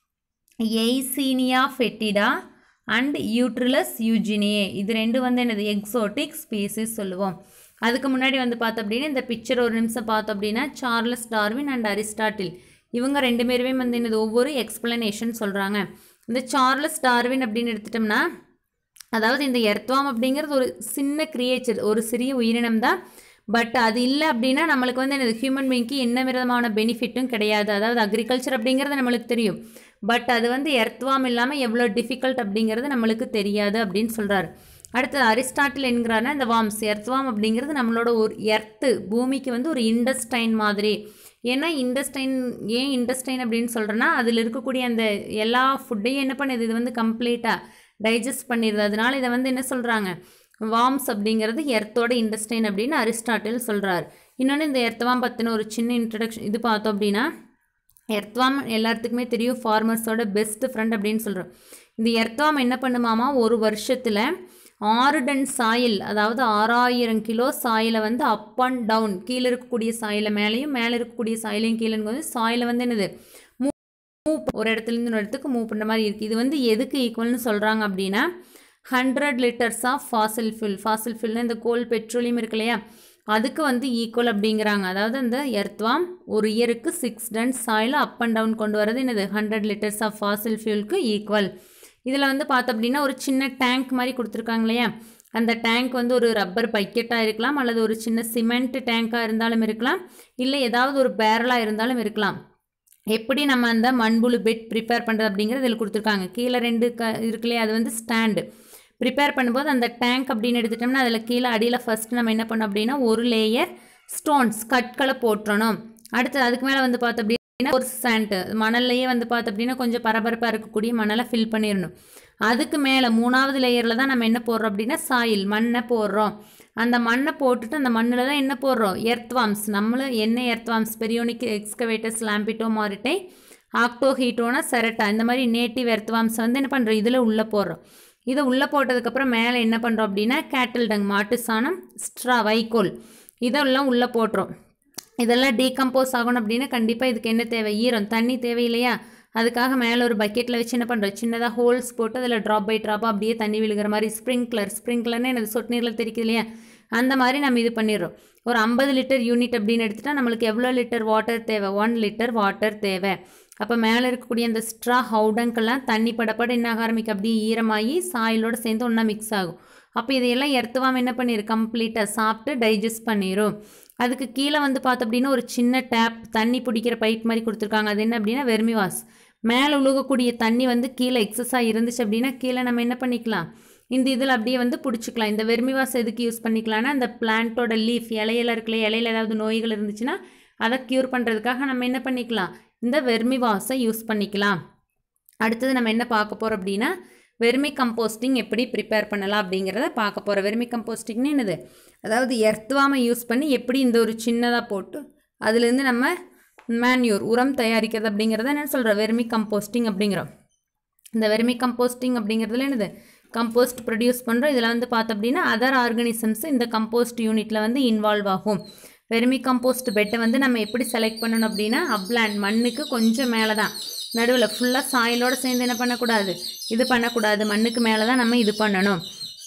Eisenia fetida and Eudrilus eugeniae இது ரெண்டு வந்து என்னது எக்ஸோட்டிக் ஸ்பீசிஸ் சொல்லுவோம் அதுக்கு முன்னாடி வந்து பார்த்தோம் அப்படின்னா இந்த பிக்சர் ஒரு நிமிஷம் பார்த்தோம் அப்படின்னா சார்லஸ் டார்வின் அண்ட் அரிஸ்டாட்டில் இவங்க ரெண்டு பேருமே வந்து என்னது ஒவ்வொரு எக்ஸ்பிளனேஷன் சொல்கிறாங்க இந்த சார்லஸ் டார்வின் அப்படின்னு எடுத்துட்டோம்னா அதாவது இந்த எர்த்வாம் அப்படிங்கிறது ஒரு சின்ன கிரியேச்சர் ஒரு சிறிய உயிரினம் தான் பட் அது இல்லை அப்படின்னா நம்மளுக்கு வந்து என்னது ஹியூமன் பீங்க்கு என்ன விதமான பெனிஃபிட்டும் கிடையாது அதாவது அக்ரிகல்ச்சர் அப்படிங்கிறது நம்மளுக்கு தெரியும் பட் அது வந்து எர்த்வாம் இல்லாமல் எவ்வளோ டிஃபிகல்ட் அப்படிங்கிறது நம்மளுக்கு தெரியாது அப்படின்னு சொல்கிறாரு அடுத்தது அரிஸ்டாட்டில் என்கிறாருன்னா இந்த வாம்ஸ் எர்த்வாம் அப்படிங்கிறது நம்மளோட ஒரு எர்த்து பூமிக்கு வந்து ஒரு இண்டஸ்டைன் மாதிரி ஏன்னா இண்டஸ்டைன் ஏன் இண்டஸ்டைன் அப்படின்னு சொல்கிறேன்னா அதில் இருக்கக்கூடிய அந்த எல்லா ஃபுட்டையும் என்ன பண்ணுது இது வந்து கம்ப்ளீட்டாக டைஜஸ்ட் பண்ணிடுது அதனால இதை வந்து என்ன சொல்கிறாங்க வார்ம்ஸ் அப்படிங்கிறது எர்த்தோட இண்டஸ்டைன் அப்படின்னு அரிஸ்டாட்டில் சொல்கிறார் இன்னொன்று இந்த எர்த்தவாம் பற்றின ஒரு சின்ன இன்ட்ரடக்ஷன் இது பார்த்தோம் அப்படின்னா எர்த்வாம் எல்லாத்துக்குமே தெரியும் ஃபார்மர்ஸோட பெஸ்ட் ஃப்ரெண்ட் அப்படின்னு சொல்கிறோம் இந்த எர்த்வாம் என்ன பண்ணுமாமா ஒரு வருஷத்தில் ஆறு டன் சாயில் அதாவது ஆறாயிரம் கிலோ சாயிலை வந்து அப் அண்ட் டவுன் கீழே இருக்கக்கூடிய சாயில மேலேயும் மேலே இருக்கக்கூடிய சாயிலையும் கீழே வந்து சாயில வந்து என்னது மூவ் ஒரு இடத்துலேருந்து இன்னொரு இடத்துக்கு மூவ் பண்ணுற மாதிரி இருக்குது இது வந்து எதுக்கு ஈக்குவல்னு சொல்கிறாங்க அப்படின்னா hundred litres of fossil fuel fossil ஃபில்னு இந்த கோல் பெட்ரோலியம் இருக்கு இல்லையா அதுக்கு வந்து ஈக்குவல் அப்படிங்கிறாங்க அதாவது அந்த எர்த்வாம் ஒரு இயருக்கு six ton soil up and down கொண்டு வரது என்னது ஹண்ட்ரட் லிட்டர்ஸ் ஆஃப் ஃபாசில் ஃபியூலுக்கு ஈக்குவல் இதில் வந்து பார்த்தோம் அப்படின்னா ஒரு சின்ன டேங்க் மாதிரி கொடுத்துருக்காங்க இல்லையா அந்த டேங்க் வந்து ஒரு ரப்பர் பக்கெட்டாக இருக்கலாம் அல்லது ஒரு சின்ன சிமெண்ட் டேங்காக இருந்தாலும் இருக்கலாம் இல்லை ஏதாவது ஒரு பேரலாக இருந்தாலும் இருக்கலாம் எப்படி நம்ம அந்த மண்புழு பெட் ப்ரிப்பேர் பண்ணுறது அப்படிங்கிறது இதில் கொடுத்துருக்காங்க கீழே ரெண்டு க இருக்கு இல்லையா அது வந்து ஸ்டாண்டு ப்ரிப்பேர் பண்ணும்போது அந்த டேங்க் அப்படின்னு எடுத்துட்டோம்னா அதில் கீழே அடியில் ஃபஸ்ட்டு நம்ம என்ன பண்ணோம் அப்படின்னா ஒரு லேயர் ஸ்டோன்ஸ் கற்களை போட்டுறணும் அடுத்து அதுக்கு மேலே வந்து பார்த்தோம் அப்படின்னா ஒரு சாண்ட்டு மணல்லையே வந்து பார்த்தோம் அப்படின்னா கொஞ்சம் பரபரப்பாக இருக்கக்கூடிய மணலை ஃபில் பண்ணிடணும் அதுக்கு மேலே மூணாவது லேயரில் தான் நம்ம என்ன போடுறோம் அப்படின்னா சாயில் மண்ணை போடுறோம் அந்த மண்ணை போட்டுட்டு அந்த மண்ணில் தான் என்ன போடுறோம் எர்த்வாம்ஸ் நம்மளும் என்ன earthworms Perionyx excavatus Lampito mauritii Octochaetona serrata இந்த மாதிரி நேட்டிவ் எர்த்வாம்ஸ் வந்து என்ன பண்ணுறோம் இதில் உள்ளே போடுறோம் இதை உள்ளே போட்டதுக்கப்புறம் மேலே என்ன பண்ணுறோம் அப்படின்னா கேட்டில் டங் மாட்டு சாணம் ஸ்ட்ரா வைக்கோல் இதெல்லாம் உள்ளே போட்டுரும் இதெல்லாம் டீகம்போஸ் ஆகணும் அப்படின்னா கண்டிப்பாக இதுக்கு என்ன தேவை ஈரம் தண்ணி தேவை இல்லையா அதுக்காக மேலே ஒரு பக்கெட்டில் வச்சு என்ன பண்ணுறோம் சின்னதாக ஹோல்ஸ் போட்டு அதில் ட்ராப் பை ட்ராப்பாக அப்படியே தண்ணி விழுகிற மாதிரி ஸ்ப்ரிங்க்லர் ஸ்ப்ரிங்க்லர்னு எனது சொட்டு நீரில் தெரிக்குது இல்லையா அந்த மாதிரி நம்ம இது பண்ணிடுறோம் ஒரு ஐம்பது லிட்டர் யூனிட் அப்படின்னு எடுத்துட்டா நம்மளுக்கு எவ்வளோ லிட்டர் வாட்டர் தேவை ஒன் லிட்டர் வாட்டர் தேவை அப்போ மேலே இருக்கக்கூடிய அந்த ஸ்ட்ரா ஹவுடங்கெல்லாம் தண்ணி படப்பட என்ன ஆக ஆரம்பிக்கும் அப்படியே ஈரமாகி சாயிலோட சேர்ந்து ஒன்றா மிக்ஸ் ஆகும் அப்போ இதையெல்லாம் எர்த்துவாம என்ன பண்ணிடு கம்ப்ளீட்டாக சாப்பிட்டு டைஜஸ்ட் பண்ணிடும் அதுக்கு கீழே வந்து பார்த்தோம் அப்படின்னா ஒரு சின்ன டேப் தண்ணி பிடிக்கிற பைப் மாதிரி கொடுத்துருக்காங்க அது என்ன அப்படின்னா வெர்மிவாஸ் மேலே உழுகக்கூடிய தண்ணி வந்து கீழே எக்ஸஸாக இருந்துச்சு அப்படின்னா கீழே நம்ம என்ன பண்ணிக்கலாம் இந்த இதில் அப்படியே வந்து பிடிச்சிக்கலாம் இந்த வெர்மிவாஸ் எதுக்கு யூஸ் பண்ணிக்கலாம்னா அந்த பிளான்ட்டோட லீஃப் இலையில இருக்கல இலையில ஏதாவது நோய்கள் இருந்துச்சுன்னா அதை க்யூர் பண்ணுறதுக்காக நம்ம என்ன பண்ணிக்கலாம் இந்த வெர்மிவாஸை யூஸ் பண்ணிக்கலாம் அடுத்தது நம்ம என்ன பார்க்க போகிறோம் அப்படின்னா வெர்மி கம்போஸ்டிங் எப்படி ப்ரிப்பேர் பண்ணலாம் அப்படிங்கிறத பார்க்க போகிறோம் வெர்மி கம்போஸ்டிங்னு என்னது அதாவது எர்த்துவாமை யூஸ் பண்ணி எப்படி இந்த ஒரு சின்னதாக போட்டு அதுலேருந்து நம்ம மேன்யூர் உரம் தயாரிக்கிறது அப்படிங்கிறத என்ன சொல்கிறோம் வெர்மி கம்போஸ்டிங் அப்படிங்கிறோம் இந்த வெர்மி கம்போஸ்டிங் அப்படிங்கிறதுல என்னது கம்போஸ்ட் ப்ரொடியூஸ் பண்ணுறோம் இதில் வந்து பார்த்தோம் அப்படின்னா அதர் ஆர்கனிசம்ஸ் இந்த கம்போஸ்ட் யூனிட்டில் வந்து இன்வால்வ் ஆகும் வெர்மி கம்போஸ்ட் பெட்டை வந்து நம்ம எப்படி செலக்ட் பண்ணணும் அப்படின்னா அப்லாண்ட் மண்ணுக்கு கொஞ்சம் மேலே தான் நடுவில் ஃபுல்லாக சாயிலோடு சேர்ந்து என்ன பண்ணக்கூடாது இது பண்ணக்கூடாது மண்ணுக்கு மேலே தான் நம்ம இது பண்ணணும்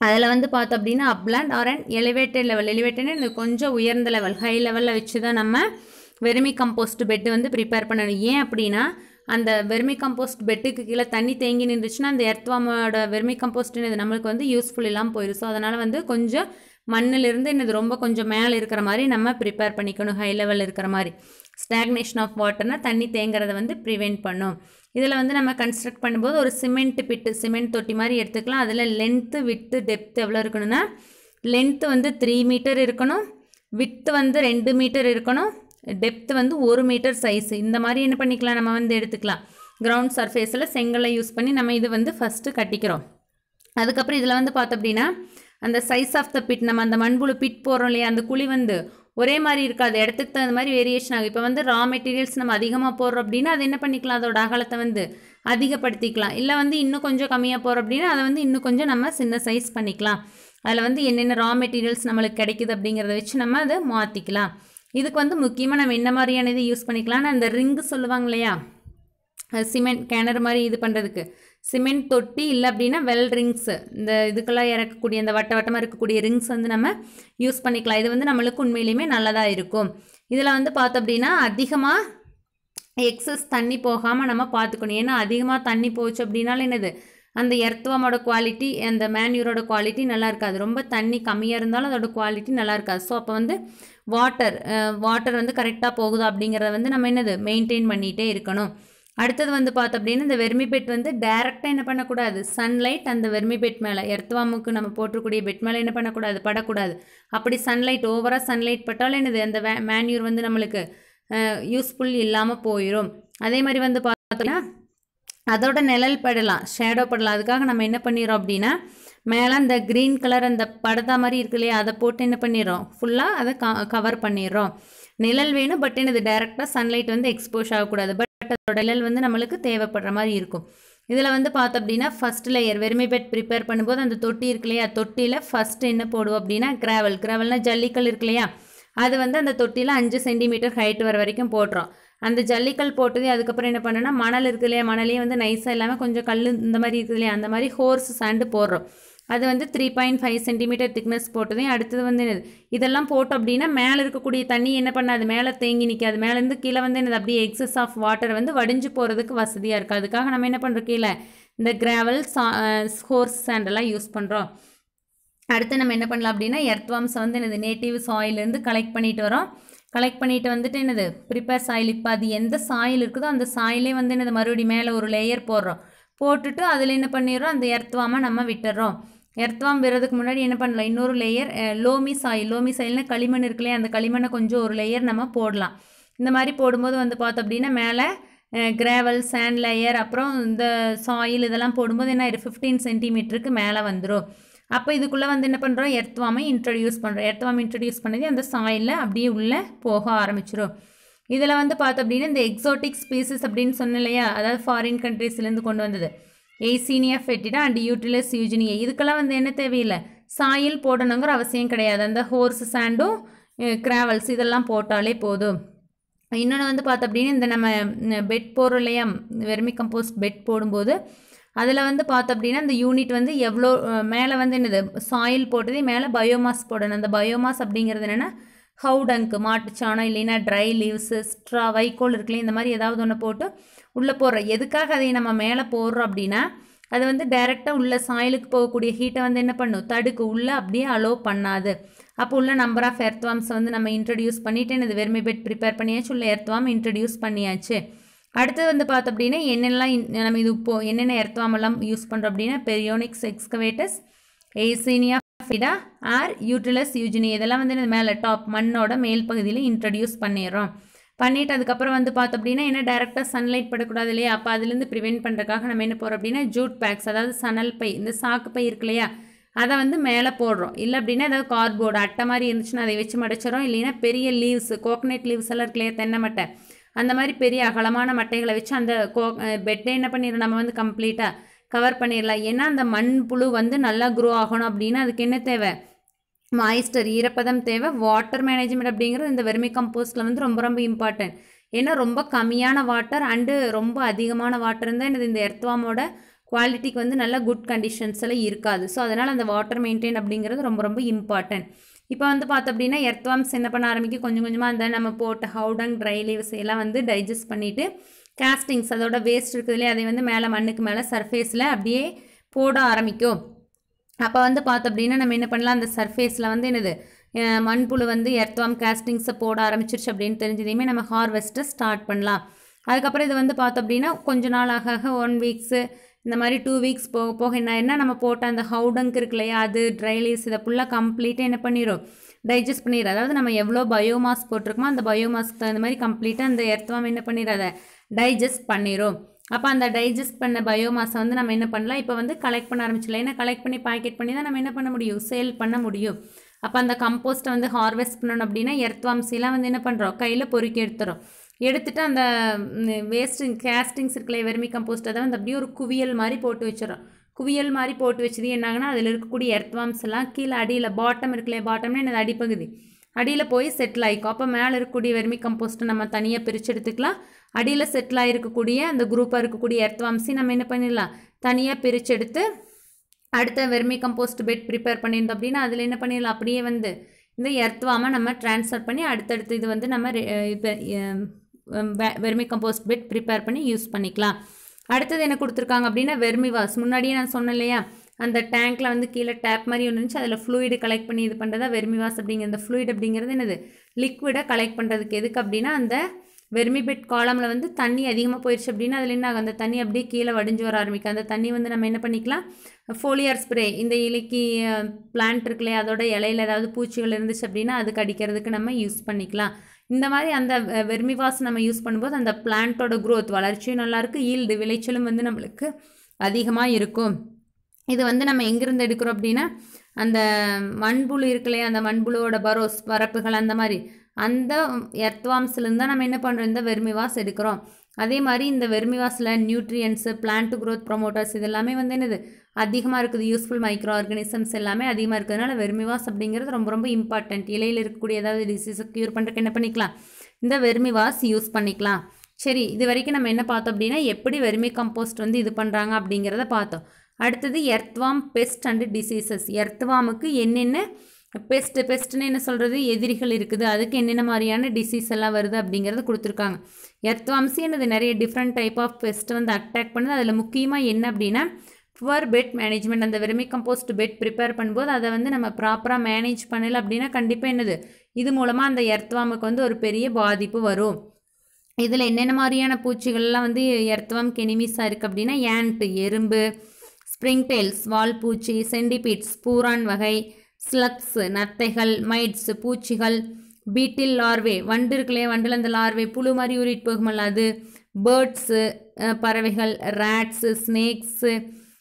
அதில் வந்து பார்த்தோம் அப்படின்னா upland or and elevated level எலிவேட்டட்னா இந்த கொஞ்சம் உயர்ந்த லெவல் ஹை லெவலில் வச்சு தான் நம்ம வெர்மி கம்போஸ்ட் பெட்டு வந்து ப்ரிப்பேர் பண்ணணும் ஏன் அப்படின்னா அந்த வெர்மி கம்போஸ்ட் பெட்டுக்கு கீழே தண்ணி தேங்கி நின்றுச்சுன்னா அந்த எர்த்வாமோட வெர்மி கம்போஸ்ட் இது நம்மளுக்கு வந்து யூஸ்ஃபுல் இல்லாமல் போயிடும் ஸோ அதனால் வந்து கொஞ்சம் மண்ணிலிருந்து என்னது ரொம்ப கொஞ்சம் மேலே இருக்கிற மாதிரி நம்ம ப்ரிப்பேர் பண்ணிக்கணும் ஹை லெவல் இருக்கிற மாதிரி ஸ்டாக்னேஷன் ஆஃப் வாட்டர்னா தண்ணி தேங்குறத வந்து ப்ரிவெண்ட் பண்ணும் இதில் வந்து நம்ம கன்ஸ்ட்ரக்ட் பண்ணும்போது ஒரு சிமெண்ட் பிட்டு சிமெண்ட் தொட்டி மாதிரி எடுத்துக்கலாம் அதில் லென்த்து வித்து டெப்த் எவ்வளோ இருக்கணும்னா லென்த்து வந்து த்ரீ மீட்டர் இருக்கணும் வித்து வந்து ரெண்டு மீட்டர் இருக்கணும் டெப்த் வந்து ஒரு மீட்டர் சைஸ் இந்த மாதிரி என்ன பண்ணிக்கலாம் நம்ம வந்து எடுத்துக்கலாம் கிரவுண்ட் சர்ஃபேஸில் செங்கலை யூஸ் பண்ணி நம்ம இது வந்து ஃபஸ்ட்டு கட்டிக்கிறோம் அதுக்கப்புறம் இதில் வந்து பார்த்தோம் அப்படின்னா அந்த சைஸ் ஆஃப் த பிட் நம்ம அந்த மண்புழு பிட் போடுறோம் இல்லையா அந்த குழி வந்து ஒரே மாதிரி இருக்காது இடத்துக்கு தகுந்த மாதிரி வேரியேஷன் ஆகும் இப்போ வந்து ரா மெட்டீரியல்ஸ் நம்ம அதிகமாக போடுறோம் அப்படின்னா அது என்ன பண்ணிக்கலாம் அதோட அகலத்தை வந்து அதிகப்படுத்திக்கலாம் இல்லை வந்து இன்னும் கொஞ்சம் கம்மியாக போகிறோம் அப்படின்னா அதை வந்து இன்னும் கொஞ்சம் நம்ம சின்ன சைஸ் பண்ணிக்கலாம் அதில் வந்து என்னென்ன ரா மெட்டீரியல்ஸ் நம்மளுக்கு கிடைக்குது அப்படிங்கிறத வச்சு நம்ம அதை மாற்றிக்கலாம் இதுக்கு வந்து முக்கியமாக நம்ம என்ன மாதிரியான இது யூஸ் பண்ணிக்கலாம்னா அந்த ரிங்கு சொல்லுவாங்க இல்லையா சிமெண்ட் கிணறு மாதிரி இது பண்ணுறதுக்கு சிமெண்ட் தொட்டி இல்லை அப்படின்னா வெல் ரிங்ஸு இந்த இதுக்கெல்லாம் இறக்கக்கூடிய இந்த வட்ட வட்டமாக இருக்கக்கூடிய ரிங்ஸ் வந்து நம்ம யூஸ் பண்ணிக்கலாம் இது வந்து நம்மளுக்கு உண்மையிலுமே நல்லதாக இருக்கும் இதில் வந்து பார்த்தோம் அப்படின்னா அதிகமாக எக்ஸஸ் தண்ணி போகாமல் நம்ம பார்த்துக்கணும் ஏன்னா அதிகமாக தண்ணி போச்சு அப்படின்னாலும் என்னது அந்த எர்த்வாமோட குவாலிட்டி அந்த மேன்யூரோட குவாலிட்டி நல்லா இருக்காது ரொம்ப தண்ணி கம்மியாக இருந்தாலும் அதோட குவாலிட்டி நல்லா இருக்காது ஸோ அப்போ வந்து வாட்டர் வாட்டர் வந்து கரெக்டாக போகுதா அப்படிங்கிறத வந்து நம்ம என்னது மெயின்டைன் பண்ணிகிட்டே இருக்கணும் அடுத்தது வந்து பார்த்தோம் அப்படின்னா இந்த வெர்மி பெட் வந்து டேரெக்டாக என்ன பண்ணக்கூடாது சன்லைட் அந்த வெர்மி பெட் மேலே எர்த்வாமுக்கு நம்ம போட்டிருக்கூடிய பெட் மேலே என்ன பண்ணக்கூடாது படக்கூடாது அப்படி சன்லைட் ஓவராக சன்லைட் பட்டாலும் என்னது அந்த வே மேன்யூர் வந்து நம்மளுக்கு யூஸ்ஃபுல் இல்லாமல் போயிடும் அதே மாதிரி வந்து பார்த்தோம்னா அதோட நிழல் படலாம் ஷேடோ படலாம் அதுக்காக நம்ம என்ன பண்ணிடுறோம் அப்படின்னா மேலே அந்த க்ரீன் கலர் அந்த படதா மாதிரி இருக்கு இல்லையா அதை போட்டு என்ன பண்ணிடுறோம் ஃபுல்லாக அதை க கவர் பண்ணிடுறோம் நிழல் வேணும் பட் என்னது டேரெக்டாக சன்லைட் வந்து எக்ஸ்போஸ் ஆகக்கூடாது பட் அதோட நிழல் வந்து நம்மளுக்கு தேவைப்படுற மாதிரி இருக்கும் இதில் வந்து பார்த்தோம் அப்படின்னா ஃபஸ்ட் லேயர் வெறுமை பெட் ப்ரிப்பேர் பண்ணும்போது அந்த தொட்டி இருக்கு இல்லையா தொட்டியில் ஃபஸ்ட்டு என்ன போடுவோம் அப்படின்னா கிராவல் கிராவல்னா ஜல்லிக்கல் இருக்கு இல்லையா அது வந்து அந்த தொட்டியில் அஞ்சு சென்டிமீட்டர் ஹைட் வர வரைக்கும் போட்டுரும் அந்த ஜல்லிக்கல் போட்டது அதுக்கப்புறம் என்ன பண்ணேன்னா மணல் இருக்கு இல்லையா மணலையே வந்து நைஸாக இல்லாமல் கொஞ்சம் கல் இந்த மாதிரி இருக்குது இல்லையா அந்த மாதிரி ஹோர்ஸ் சாண்டு போடுறோம் அது வந்து three point five centimetre thickness போட்டதையும் அடுத்தது வந்து என்னது இதெல்லாம் போட்டோம் அப்படின்னா மேலே இருக்கக்கூடிய தண்ணி என்ன பண்ணாது மேலே தேங்கி நிற்காது மேலேருந்து கீழே வந்து என்னது அப்படியே எக்ஸஸ் ஆஃப் வாட்டர் வந்து வடிஞ்சு போகிறதுக்கு வசதியாக இருக்குது அதுக்காக நம்ம என்ன பண்ணுறோம் கீழே இந்த கிராவல் சா ஹோர்ஸ் சாண்டெல்லாம் யூஸ் பண்ணுறோம் அடுத்து நம்ம என்ன பண்ணலாம் அப்படின்னா எர்த்வாம்ஸை வந்து என்னது நேட்டிவ் சாயிலேருந்து கலெக்ட் பண்ணிட்டு வரோம் கலெக்ட் பண்ணிட்டு வந்துட்டு என்னது ப்ரிப்பேர் சாயில் இப்போ அது எந்த சாயில் இருக்குதோ அந்த சாயிலே வந்து என்னது மறுபடியும் மேலே ஒரு லேயர் போடுறோம் போட்டுட்டு அதில் என்ன பண்ணிடுறோம் அந்த எர்த்வாமை நம்ம விட்டுறோம் எர்த்வாம் விடுறதுக்கு முன்னாடி என்ன பண்ணலாம் இன்னொரு லேயர் லோமி சாயில் லோமி சாயில்னா களிமண் இருக்குல்லையா அந்த களிமண்ணை கொஞ்சம் ஒரு லேயர் நம்ம போடலாம் இந்த மாதிரி போடும்போது வந்து பார்த்தோம் அப்படின்னா மேலே கிராவல் சாண்ட் லேயர் அப்புறம் இந்த சாயில் இதெல்லாம் போடும்போது என்ன ஆயிரும் ஃபிஃப்டீன் சென்டிமீட்டருக்கு மேலே வந்துடும் அப்போ இதுக்குள்ளே வந்து என்ன பண்ணுறோம் எர்த்வாமை இன்ட்ரடியூஸ் பண்ணுறோம் எர்த்வாமை இன்ட்ரடியூஸ் பண்ணது அந்த சாயிலில் அப்படியே உள்ளே போக ஆரம்பிச்சிடும் இதில் வந்து பார்த்தோம் அப்படின்னா இந்த எக்ஸோட்டிக் ஸ்பீசிஸ் அப்படின்னு சொன்னேன் இல்லையா அதாவது ஃபாரின் கண்ட்ரீஸ்லேருந்து கொண்டு வந்தது எய்சீனியா ஃபெட்டிடா அண்ட் யூட்டிலஸ் யூஜினியா இதுக்கெல்லாம் வந்து என்ன தேவையில்லை சாயில் போடணுங்கிற அவசியம் கிடையாது அந்த ஹோர்ஸ் சாண்டும் கிராவல்ஸ் இதெல்லாம் போட்டாலே போதும் இன்னொன்று வந்து பார்த்தோம் அப்படின்னா இந்த நம்ம பெட் போடுறோம் இல்லையா வெர்மி கம்போஸ்ட் பெட் போடும்போது அதில் வந்து பார்த்தோம் அப்படின்னா இந்த யூனிட் வந்து எவ்வளோ மேலே வந்து என்னது சாயில் போட்டதே மேலே பயோமாஸ் போடணும் அந்த பயோமாஸ் அப்படிங்கிறது என்னென்னா ஹவுடங்க்கு மாட்டுச்சாணம் இல்லைன்னா ட்ரை லீவ்ஸு ஸ்ட்ரா வைக்கோல் இருக்குல்லையே இந்த மாதிரி ஏதாவது ஒன்று போட்டு உள்ளே போடுறோம் எதுக்காக அதை நம்ம மேலே போடுறோம் அப்படின்னா அது வந்து டைரெக்டாக உள்ள சாயிலுக்கு போகக்கூடிய ஹீட்டை வந்து என்ன பண்ணும் தடுக்கு உள்ளே அப்படியே அலோவ் பண்ணாது அப்போ உள்ள நம்பர் ஆஃப் எர்த்வாம்ஸை வந்து நம்ம இன்ட்ரடியூஸ் பண்ணிவிட்டு எனது வெர்மி பெட் ப்ரிப்பேர் பண்ணியாச்சு உள்ள எர்த்வாம் இன்ட்ரடியூஸ் பண்ணியாச்சு அடுத்து வந்து பார்த்தோம் அப்படின்னா என்னென்னலாம் நம்ம இது இப்போ என்னென்ன எர்த்வாமெல்லாம் யூஸ் பண்ணுறோம் அப்படின்னா பெரியோனிக்ஸ் எக்ஸ்கவேட்டஸ் எய்சீனியா ஃபிடா ஆர் யூட்டிலஸ் யூஜினி இதெல்லாம் வந்து இந்த மேலே டாப் மண்ணோட மேல் பகுதியில் இன்ட்ரடியூஸ் பண்ணிடுறோம் பண்ணிவிட்டு அதுக்கப்புறம் வந்து பார்த்தோம் அப்படின்னா என்ன டேரெக்டாக சன்லைட் படக்கூடாது இல்லையா அப்போ அதுலேருந்து ப்ரிவெண்ட் பண்ணுறதுக்காக நம்ம என்ன போகிறோம் அப்படின்னா ஜூட் பேக்ஸ் அதாவது சணல் பை இந்த சாக்கு பை இருக்கு இல்லையா அதை வந்து மேலே போடுறோம் இல்லை அப்படின்னா ஏதாவது கார்ட்போர்டு அட்டை மாதிரி இருந்துச்சுன்னா அதை வச்சு மடிச்சிடறோம் இல்லைன்னா பெரிய லீவ்ஸ் கோகனட் லீவ்ஸ் எல்லாம் இருக்கு இல்லையா தென்னை மட்டை அந்த மாதிரி பெரிய அகலமான மட்டைகளை வச்சு அந்த கோ பெட்டை என்ன பண்ணிடுறோம் நம்ம வந்து கம்ப்ளீட்டாக கவர் பண்ணிடலாம் ஏன்னா அந்த மண் புழு வந்து நல்லா க்ரோ ஆகணும் அப்படின்னா அதுக்கு என்ன தேவை மாய்ஸ்டர் ஈரப்பதம் தேவை வாட்டர் மேனேஜ்மெண்ட் அப்படிங்கிறது இந்த வெர்மி கம்போஸ்ட்டில் வந்து ரொம்ப ரொம்ப இம்பார்ட்டன்ட் ஏன்னா ரொம்ப கம்மியான வாட்டர் அண்டு ரொம்ப அதிகமான வாட்டர் இருந்தால் எனது இந்த எர்த்வாமோட குவாலிட்டிக்கு வந்து நல்ல குட் கண்டிஷன்ஸில் இருக்காது ஸோ அதனால் அந்த வாட்டர் மெயின்டைன் அப்படிங்கிறது ரொம்ப ரொம்ப இம்பார்ட்டன்ட் இப்போ வந்து பார்த்தோம் அப்படின்னா எர்த்வாம்ஸ் என்ன பண்ண ஆரம்பிக்கும் கொஞ்சம் கொஞ்சமாக அந்த நம்ம போட்ட ஹவுடங் ட்ரை லீவ்ஸ் எல்லாம் வந்து டைஜஸ்ட் பண்ணிவிட்டு காஸ்டிங்ஸ் அதோட வேஸ்ட் இருக்குது இல்லையா அதை வந்து மேலே மண்ணுக்கு மேலே சர்ஃபேஸில் அப்படியே போட ஆரம்பிக்கும் அப்போ வந்து பார்த்தோம் அப்படின்னா நம்ம என்ன பண்ணலாம் அந்த சர்ஃபேஸில் வந்து என்னது அஹ் மண்புழு வந்து எர்த்வாம் காஸ்டிங்ஸை போட ஆரம்பிச்சிருச்சு அப்படின்னு தெரிஞ்சதையுமே நம்ம ஹார்வெஸ்ட்டை ஸ்டார்ட் பண்ணலாம் அதுக்கப்புறம் இது வந்து பார்த்தோம் அப்படின்னா கொஞ்ச நாள் ஆக ஆக ஒன் வீக்ஸு இந்த மாதிரி டூ வீக்ஸ் போக போக என்ன ஆயிரும்னா நம்ம போட்ட அந்த ஹவுடங்க் இருக்கு இல்லையா அது ட்ரை லீவ்ஸ் இதை ஃபுல்லாக கம்ப்ளீட்டாக என்ன பண்ணிடும் டைஜஸ்ட் பண்ணிடும் அதாவது நம்ம எவ்வளோ பயோமாஸ் போட்டிருக்கோமோ அந்த பயோமாஸ்க்கு தகுந்த மாதிரி கம்ப்ளீட்டாக அந்த எர்த்வாம் என்ன பண்ணிடும் அதை டைஜஸ்ட் பண்ணிடும் அப்போ அந்த டைஜஸ்ட் பண்ண பயோமாஸை வந்து நம்ம என்ன பண்ணலாம் இப்போ வந்து கலெக்ட் பண்ண ஆரம்பிச்சிடலாம் ஏன்னா கலெக்ட் பண்ணி பாக்கெட் பண்ணி தான் நம்ம என்ன பண்ண முடியும் சேல் பண்ண முடியும் அப்போ அந்த கம்போஸ்ட்டை வந்து ஹார்வெஸ்ட் பண்ணணும் அப்படின்னா எர்த்வாம்ஸெல்லாம் வந்து என்ன பண்ணுறோம் கையில் பொறுக்கி எடுத்துறோம் எடுத்துட்டு அந்த வேஸ்ட்டு கேஸ்டிங்ஸ் இருக்கல வெர்மி கம்போஸ்ட் அதை வந்து அப்படியே ஒரு குவியல் மாதிரி போட்டு வச்சிடறோம் குவியல் மாதிரி போட்டு வச்சது என்னாங்கன்னா அதில் இருக்கக்கூடிய எர்த்வாம்ஸ் எல்லாம் கீழே அடியில் பாட்டம் இருக்குல்ல பாட்டம்னா என்னது அடிப்பகுதி அடியில் போய் செட்டில் ஆகிக்கும் அப்போ மேலே இருக்கக்கூடிய வெர்மி கம்போஸ்ட்டை நம்ம தனியாக பிரித்து எடுத்துக்கலாம் அடியில் செட்டில் ஆகிருக்கக்கூடிய அந்த குரூப்பாக இருக்கக்கூடிய எர்த்வாம்ஸி நம்ம என்ன பண்ணிடலாம் தனியாக பிரித்து எடுத்து அடுத்த வெர்மி கம்போஸ்ட் பெட் ப்ரிப்பேர் பண்ணியிருந்தோம் அப்படின்னா அதில் என்ன பண்ணிடலாம் அப்படியே வந்து இந்த எர்த்வாமை நம்ம ட்ரான்ஸ்ஃபர் பண்ணி அடுத்தடுத்து இது வந்து நம்ம ரெ- இப்போ வெர்மி கம்போஸ்ட் பெட் ப்ரிப்பேர் பண்ணி யூஸ் பண்ணிக்கலாம் அடுத்தது என்ன கொடுத்துருக்காங்க அப்படின்னா வெர்மிவாஸ் முன்னாடியே நான் சொன்னேன் இல்லையா அந்த டேங்க்கில் வந்து கீழே டேப் மாதிரி ஒன்று இருந்துச்சு அதில் ஃப்ளூயிடு கலெக்ட் பண்ணி இது பண்ணுறதா வெர்மிவாஸ் அப்படிங்கிற அந்த ஃப்ளூயிட் அப்படிங்கிறது என்னது லிக்விடை கலெக்ட் பண்ணுறதுக்கு எதுக்கு அப்படின்னா அந்த வெர்மிபெட் காலமில் வந்து தண்ணி அதிகமாக போயிடுச்சு அப்படின்னா அதில் என்ன ஆகும் அந்த தண்ணி அப்படியே கீழே வடிஞ்சு வர ஆரம்பிக்கும் அந்த தண்ணி வந்து நம்ம என்ன பண்ணிக்கலாம் ஃபோலியார் ஸ்ப்ரே இந்த இலைக்கு பிளான்ட் இருக்குல்லையே அதோட இலையில ஏதாவது பூச்சிகள் இருந்துச்சு அப்படின்னா அதுக்கு அடிக்கிறதுக்கு நம்ம யூஸ் பண்ணிக்கலாம் இந்த மாதிரி அந்த வெர்மிவாஸ் நம்ம யூஸ் பண்ணும்போது அந்த பிளான்ட்டோட growth வளர்ச்சியும் நல்லாயிருக்கு ஈல்டு விளைச்சலும் வந்து நம்மளுக்கு அதிகமாக இருக்கும் இது வந்து நம்ம எங்கேருந்து எடுக்கிறோம் அப்படின்னா அந்த மண்புழு இருக்கு இல்லையா அந்த மண்புழுவோட பரோஸ் வரப்புகள் அந்த மாதிரி அந்த எர்த்வாம்ஸ்லேருந்து தான் நம்ம என்ன பண்ணுறோம் இந்த வெர்மிவாஸ் எடுக்கிறோம் அதே மாதிரி இந்த வெர்மிவாஸில் நியூட்ரியன்ஸு பிளான்ட் growth ப்ரொமோட்டர்ஸ் இது எல்லாமே வந்து என்னது அதிகமாக இருக்குது யூஸ்ஃபுல் மைக்ரோ ஆர்கானிசம்ஸ் எல்லாமே அதிகமாக இருக்கிறதுனால வெர்மிவாஸ் அப்படிங்கிறது ரொம்ப ரொம்ப இம்பார்ட்டன்ட் இலையில் இருக்கக்கூடிய ஏதாவது டிசீஸை க்யூர் பண்ணுறதுக்கு என்ன பண்ணிக்கலாம் இந்த வெர்மிவாஸ் யூஸ் பண்ணிக்கலாம் சரி இது வரைக்கும் நம்ம என்ன பார்த்தோம் அப்படின்னா எப்படி வெர்மி கம்போஸ்ட் வந்து இது பண்ணுறாங்க அப்படிங்கிறத பார்த்தோம் அடுத்தது எர்த்வாம் பெஸ்ட் அண்டு டிசீசஸ் எர்த்வாமுக்கு என்னென்ன பெஸ்ட் பெஸ்ட்னு என்ன சொல்கிறது எதிரிகள் இருக்குது அதுக்கு என்னென்ன மாதிரியான டிசீஸ் எல்லாம் வருது அப்படிங்கிறத கொடுத்துருக்காங்க எர்த்வாம்ஸ் என்னது நிறைய டிஃப்ரெண்ட் டைப் ஆஃப் பெஸ்ட் வந்து அட்டாக் பண்ணுது அதில் முக்கியமாக என்ன அப்படின்னா புவர் பெட் மேனேஜ்மெண்ட் அந்த வெர்மி கம்போஸ்ட் பெட் ப்ரிப்பேர் பண்ணும்போது அதை வந்து நம்ம ப்ராப்பராக மேனேஜ் பண்ணல அப்படின்னா கண்டிப்பாக என்னது இது மூலமாக அந்த எர்த்வாமுக்கு வந்து ஒரு பெரிய பாதிப்பு வரும் இதில் என்னென்ன மாதிரியான பூச்சிகள்லாம் வந்து எர்த்வாம் கெனிமிஸாக இருக்குது அப்படின்னா ஏன்ட்டு எறும்பு ஸ்ப்ரிங் டெயில்ஸ் வால்பூச்சி சென்டிபீட்ஸ் பூரான் வகை ஸ்லக்ஸ் நத்தைகள் மைட்ஸ் பூச்சிகள் பீட்டில் லார்வே வண்டு இருக்குல்லையே வண்டில் அந்த லார்வே புழு மாதிரி ஊறிட்டு போகுமல்ல அது பேர்ட்ஸு பறவைகள் ரேட்ஸு ஸ்னேக்ஸு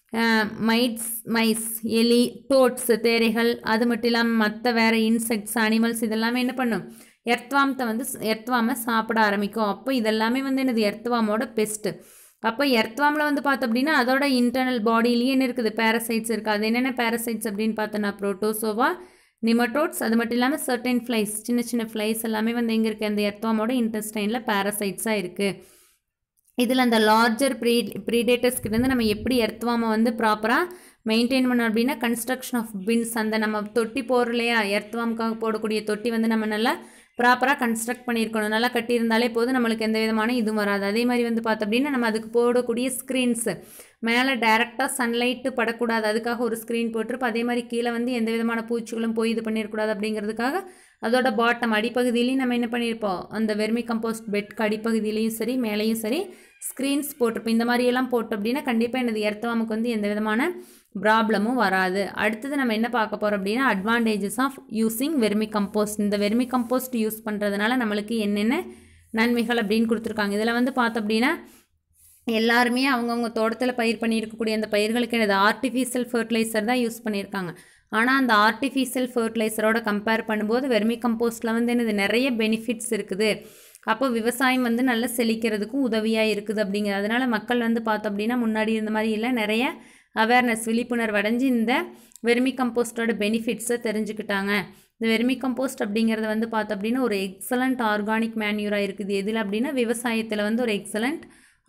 மைட்ஸ் மைஸ் எலி டோட்ஸு தேரைகள் அது மட்டும் இல்லாமல் மற்ற வேறு இன்செக்ட்ஸ் அனிமல்ஸ் இதெல்லாமே என்ன பண்ணும் எர்த்வாமத்தை வந்து எர்த்வாமை சாப்பிட ஆரம்பிக்கும் அப்போ இதெல்லாமே வந்து என்னது எர்த்வாமோட பெஸ்ட்டு அப்போ எர்த்வாமில் வந்து பார்த்தோம் அப்படின்னா அதோட இன்டர்னல் பாடியிலேயே என்ன இருக்குது பேரசைட்ஸ் இருக்குது அது என்னென்ன பேரசைட்ஸ் அப்படின்னு பார்த்தோன்னா ப்ரோட்டோசோவா நிமட்டோட்ஸ் அது மட்டும் இல்லாமல் சர்டைன் ஃப்ளைஸ் சின்ன சின்ன ஃப்ளைஸ் எல்லாமே வந்து எங்கே இருக்குது அந்த எர்த்வாமோட இன்டெஸ்டைனில் பேரசைட்ஸாக இருக்குது இதில் அந்த லார்ஜர் ப்ரீ ப்ரீடேட்டர்ஸ்கிட்டேருந்து நம்ம எப்படி எர்த்வாமை வந்து ப்ராப்பராக மெயின்டைன் பண்ணோம் அப்படின்னா கன்ஸ்ட்ரக்ஷன் ஆஃப் பின்ஸ் அந்த நம்ம தொட்டி போடுறோம் இல்லையா எர்த்வாமுக்காக போடக்கூடிய தொட்டி வந்து நம்ம நல்லா ப்ராப்பராக கன்ஸ்ட்ரக்ட் பண்ணியிருக்கணும் நல்லா கட்டியிருந்தாலே போதும் நம்மளுக்கு எந்த விதமான இதுவும் வராது அதே மாதிரி வந்து பார்த்தோம் அப்படின்னா நம்ம அதுக்கு போடக்கூடிய ஸ்க்ரீன்ஸு மேலே டேரெக்டாக சன்லைட்டு படக்கூடாது அதுக்காக ஒரு ஸ்க்ரீன் போட்டிருப்போம் அதே மாதிரி கீழே வந்து எந்த விதமான பூச்சிகளும் போய் இது பண்ணிடக்கூடாது அப்படிங்கிறதுக்காக அதோட பாட்டம் அடிப்பகுதியிலையும் நம்ம என்ன பண்ணியிருப்போம் அந்த வெர்மி கம்போஸ்ட் பெட்க்கு அடிப்பகுதியிலையும் சரி மேலேயும் சரி ஸ்க்ரீன்ஸ் போட்டிருப்போம் இந்த மாதிரியெல்லாம் போட்டோம் அப்படின்னா கண்டிப்பாக எனது எர்த்தவாமுக்கு வந்து எந்த விதமான ப்ராப்ளமும் வராது அடுத்தது நம்ம என்ன பார்க்க போகிறோம் அப்படின்னா advantages of using vermicompost இந்த வெர்மி கம்போஸ்ட் யூஸ் பண்ணுறதுனால நம்மளுக்கு என்னென்ன நன்மைகள் அப்படின்னு கொடுத்துருக்காங்க இதில் வந்து பார்த்தோம் அப்படின்னா எல்லாருமே அவங்கவுங்க தோட்டத்தில் பயிர் பண்ணியிருக்கக்கூடிய அந்த பயிர்களுக்கு என்னது ஆர்டிஃபிஷியல் ஃபர்டிலைசர் தான் யூஸ் பண்ணியிருக்காங்க ஆனால் அந்த ஆர்டிஃபிஷியல் ஃபர்டிலைசரோட கம்பேர் பண்ணும்போது வெர்மி கம்போஸ்ட்டில் வந்து என்னது நிறைய பெனிஃபிட்ஸ் இருக்குது அப்போ விவசாயம் வந்து நல்லா செழிக்கிறதுக்கும் உதவியாக இருக்குது அப்படிங்கிறது அதனால் மக்கள் வந்து பார்த்தோம் அப்படின்னா முன்னாடி இருந்த மாதிரி இல்லை நிறைய அவேர்னஸ் விழிப்புணர்வு அடைஞ்சு இந்த வெர்மி கம்போஸ்டோட பெனிஃபிட்ஸை தெரிஞ்சுக்கிட்டாங்க இந்த வெர்மி கம்போஸ்ட் அப்படிங்கிறது வந்து பார்த்தோம் அப்படின்னா ஒரு எக்ஸலண்ட் ஆர்கானிக் மேன்யூராக இருக்குது எதில் அப்படின்னா விவசாயத்தில் வந்து ஒரு எக்ஸலண்ட்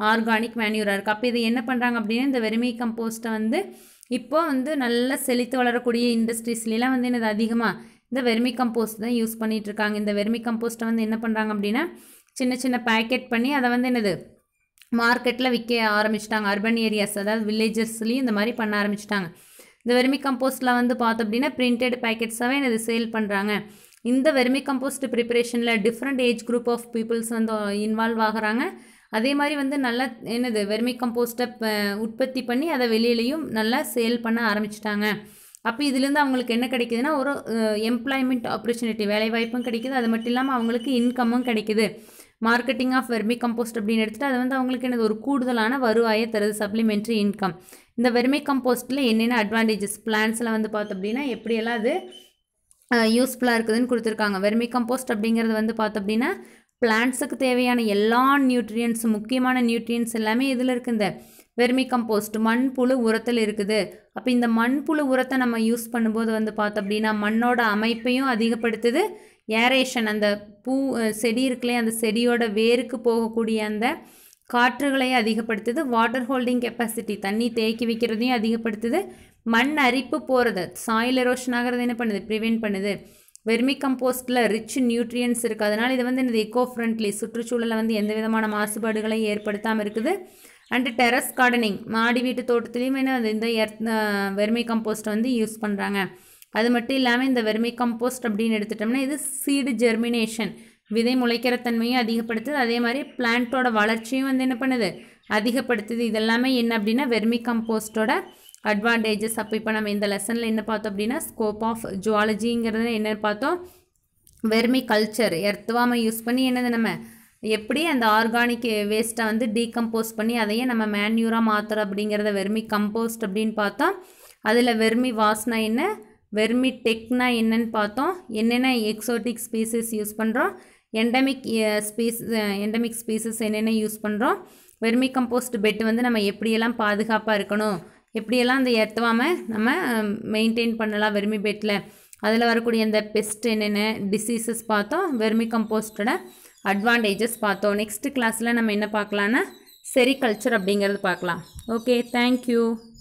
ஆர்கானிக் மேன்யூராக இருக்குது அப்போ இது என்ன பண்ணுறாங்க அப்படின்னா இந்த வெர்மி கம்போஸ்ட்டை வந்து இப்போ வந்து நல்ல செழித்து வளரக்கூடிய இண்டஸ்ட்ரீஸ்லாம் வந்து என்னது அதிகமாக இந்த வெர்மி கம்போஸ்ட் தான் யூஸ் பண்ணிட்டு இருக்காங்க இந்த வெர்மி கம்போஸ்ட்டை வந்து என்ன பண்ணுறாங்க அப்படின்னா சின்ன சின்ன பேக்கெட் பண்ணி அதை வந்து என்னது மார்க்கெட்டில் விற்க ஆரம்பிச்சிட்டாங்க அர்பன் ஏரியாஸ் அதாவது வில்லேஜஸ்லேயும் இந்த மாதிரி பண்ண ஆரம்பிச்சிட்டாங்க இந்த வெர்மி கம்போஸ்ட்டில் வந்து பார்த்தோம் அப்படின்னா பிரிண்டட் பேக்கெட்ஸாகவே என்னது சேல் பண்ணுறாங்க இந்த வெர்மி கம்போஸ்ட் ப்ரிப்பரேஷனில் different age group of peoples வந்து இன்வால்வ் ஆகுறாங்க அதே மாதிரி வந்து நல்லா என்னது வெர்மி கம்போஸ்ட்டை உற்பத்தி பண்ணி அதை வெளியிலையும் நல்லா சேல் பண்ண ஆரம்பிச்சிட்டாங்க அப்போ இதுலேருந்து அவங்களுக்கு என்ன கிடைக்குதுன்னா ஒரு எம்ப்ளாய்மெண்ட் ஆப்பர்ச்சுனிட்டி வேலைவாய்ப்பும் கிடைக்குது அது மட்டும் இல்லாமல் அவங்களுக்கு இன்கமும் கிடைக்குது மார்க்கெட்டிங் ஆஃப் வெர்மி கம்போஸ்ட் அப்படின்னு எடுத்துகிட்டு அது வந்து அவங்களுக்கு என்னது ஒரு கூடுதலான வருவாயை தருது சப்ளிமெண்ட்ரி இன்கம் இந்த வெர்மி கம்போஸ்ட்டில் என்னென்ன அட்வான்டேஜஸ் பிளான்ஸில் வந்து பார்த்தோம் அப்படின்னா எப்படியெல்லாம் அது யூஸ்ஃபுல்லாக இருக்குதுன்னு கொடுத்துருக்காங்க வெர்மி கம்போஸ்ட் அப்படிங்கிறது வந்து பார்த்தோம் அப்படின்னா பிளான்ட்ஸுக்கு தேவையான எல்லா நியூட்ரியன்ஸ் முக்கியமான நியூட்ரியன்ஸ் எல்லாமே இதில் இருக்குது இந்த வெர்மி கம்போஸ்ட் மண்புழு உரத்தில் இருக்குது அப்போ இந்த மண்புழு உரத்தை நம்ம யூஸ் பண்ணும்போது வந்து பார்த்தோம் அப்படின்னா மண்ணோட அமைப்பையும் அதிகப்படுத்துது ஏரேஷன் அந்த பூ செடி இருக்குல்லையே அந்த செடியோட வேருக்கு போகக்கூடிய அந்த காற்றுகளை அதிகப்படுத்துது வாட்டர் ஹோல்டிங் கெப்பாசிட்டி தண்ணி தேக்கி வைக்கிறதையும் அதிகப்படுத்துது மண் அரிப்பு போகிறது சாயில் எரோஷன் ஆகிறது என்ன பண்ணுது ப்ரிவெண்ட் பண்ணுது வெர்மி கம்போஸ்ட்டில் ரிச் நியூட்ரியன்ஸ் இருக்குது அதனால் இது வந்து இந்த எக்கோ ஃப்ரெண்ட்லி சுற்றுச்சூழலை வந்து எந்த விதமான மாசுபாடுகளையும் ஏற்படுத்தாமல் இருக்குது அண்டு டெரஸ் கார்டனிங் மாடி வீட்டு தோட்டத்துலேயுமே என்ன இந்த எர்த் வெர்மி கம்போஸ்ட் வந்து யூஸ் பண்ணுறாங்க அது மட்டும் இல்லாமல் இந்த வெர்மி கம்போஸ்ட் அப்படின்னு எடுத்துட்டோம்னா இது சீடு ஜெர்மினேஷன் விதை முளைக்கிற தன்மையும் அதிகப்படுத்துது அதே மாதிரி பிளான்ட்டோட வளர்ச்சியும் வந்து என்ன பண்ணுது அதிகப்படுத்துது இதெல்லாமே என்ன அப்படின்னா வெர்மி கம்போஸ்ட்டோட அட்வான்டேஜஸ் அப்போ இப்போ நம்ம இந்த லெசனில் என்ன பார்த்தோம் அப்படின்னா ஸ்கோப் ஆஃப் ஜுவாலஜிங்கிறது என்ன பார்த்தோம் வெர்மி கல்ச்சர் எர்த்துவாமை யூஸ் பண்ணி என்னது நம்ம எப்படி அந்த ஆர்கானிக் வேஸ்ட்டை வந்து டீகம்போஸ் பண்ணி அதையே நம்ம மேன்யூராக மாற்றுறோம் அப்படிங்கிறத வெர்மி கம்போஸ்ட் அப்படின்னு பார்த்தோம் அதில் வெர்மி வாஸ்னா என்ன வெர்மி டெக்னா என்னன்னு பார்த்தோம் என்னென்ன எக்ஸோட்டிக் ஸ்பீசிஸ் யூஸ் பண்ணுறோம் எண்டமிக் ஸ்பீஸ் எண்டமிக் ஸ்பீசஸ் என்னென்ன யூஸ் பண்ணுறோம் வெர்மி கம்போஸ்ட் பெட் வந்து நம்ம எப்படியெல்லாம் பாதுகாப்பாக இருக்கணும் எப்படியெல்லாம் அந்த எர்த்துவாம நம்ம மெயின்டைன் பண்ணலாம் வெர்மி பெட்டில் அதில் வரக்கூடிய அந்த பெஸ்ட் என்னென்ன டிசீசஸ் பார்த்தோம் வெர்மி கம்போஸ்டோட அட்வான்டேஜஸ் பார்த்தோம் நெக்ஸ்ட் கிளாஸில் நம்ம என்ன பார்க்கலான்னா செரிகல்ச்சர் அப்படிங்கிறது பார்க்கலாம் ஓகே தேங்க்யூ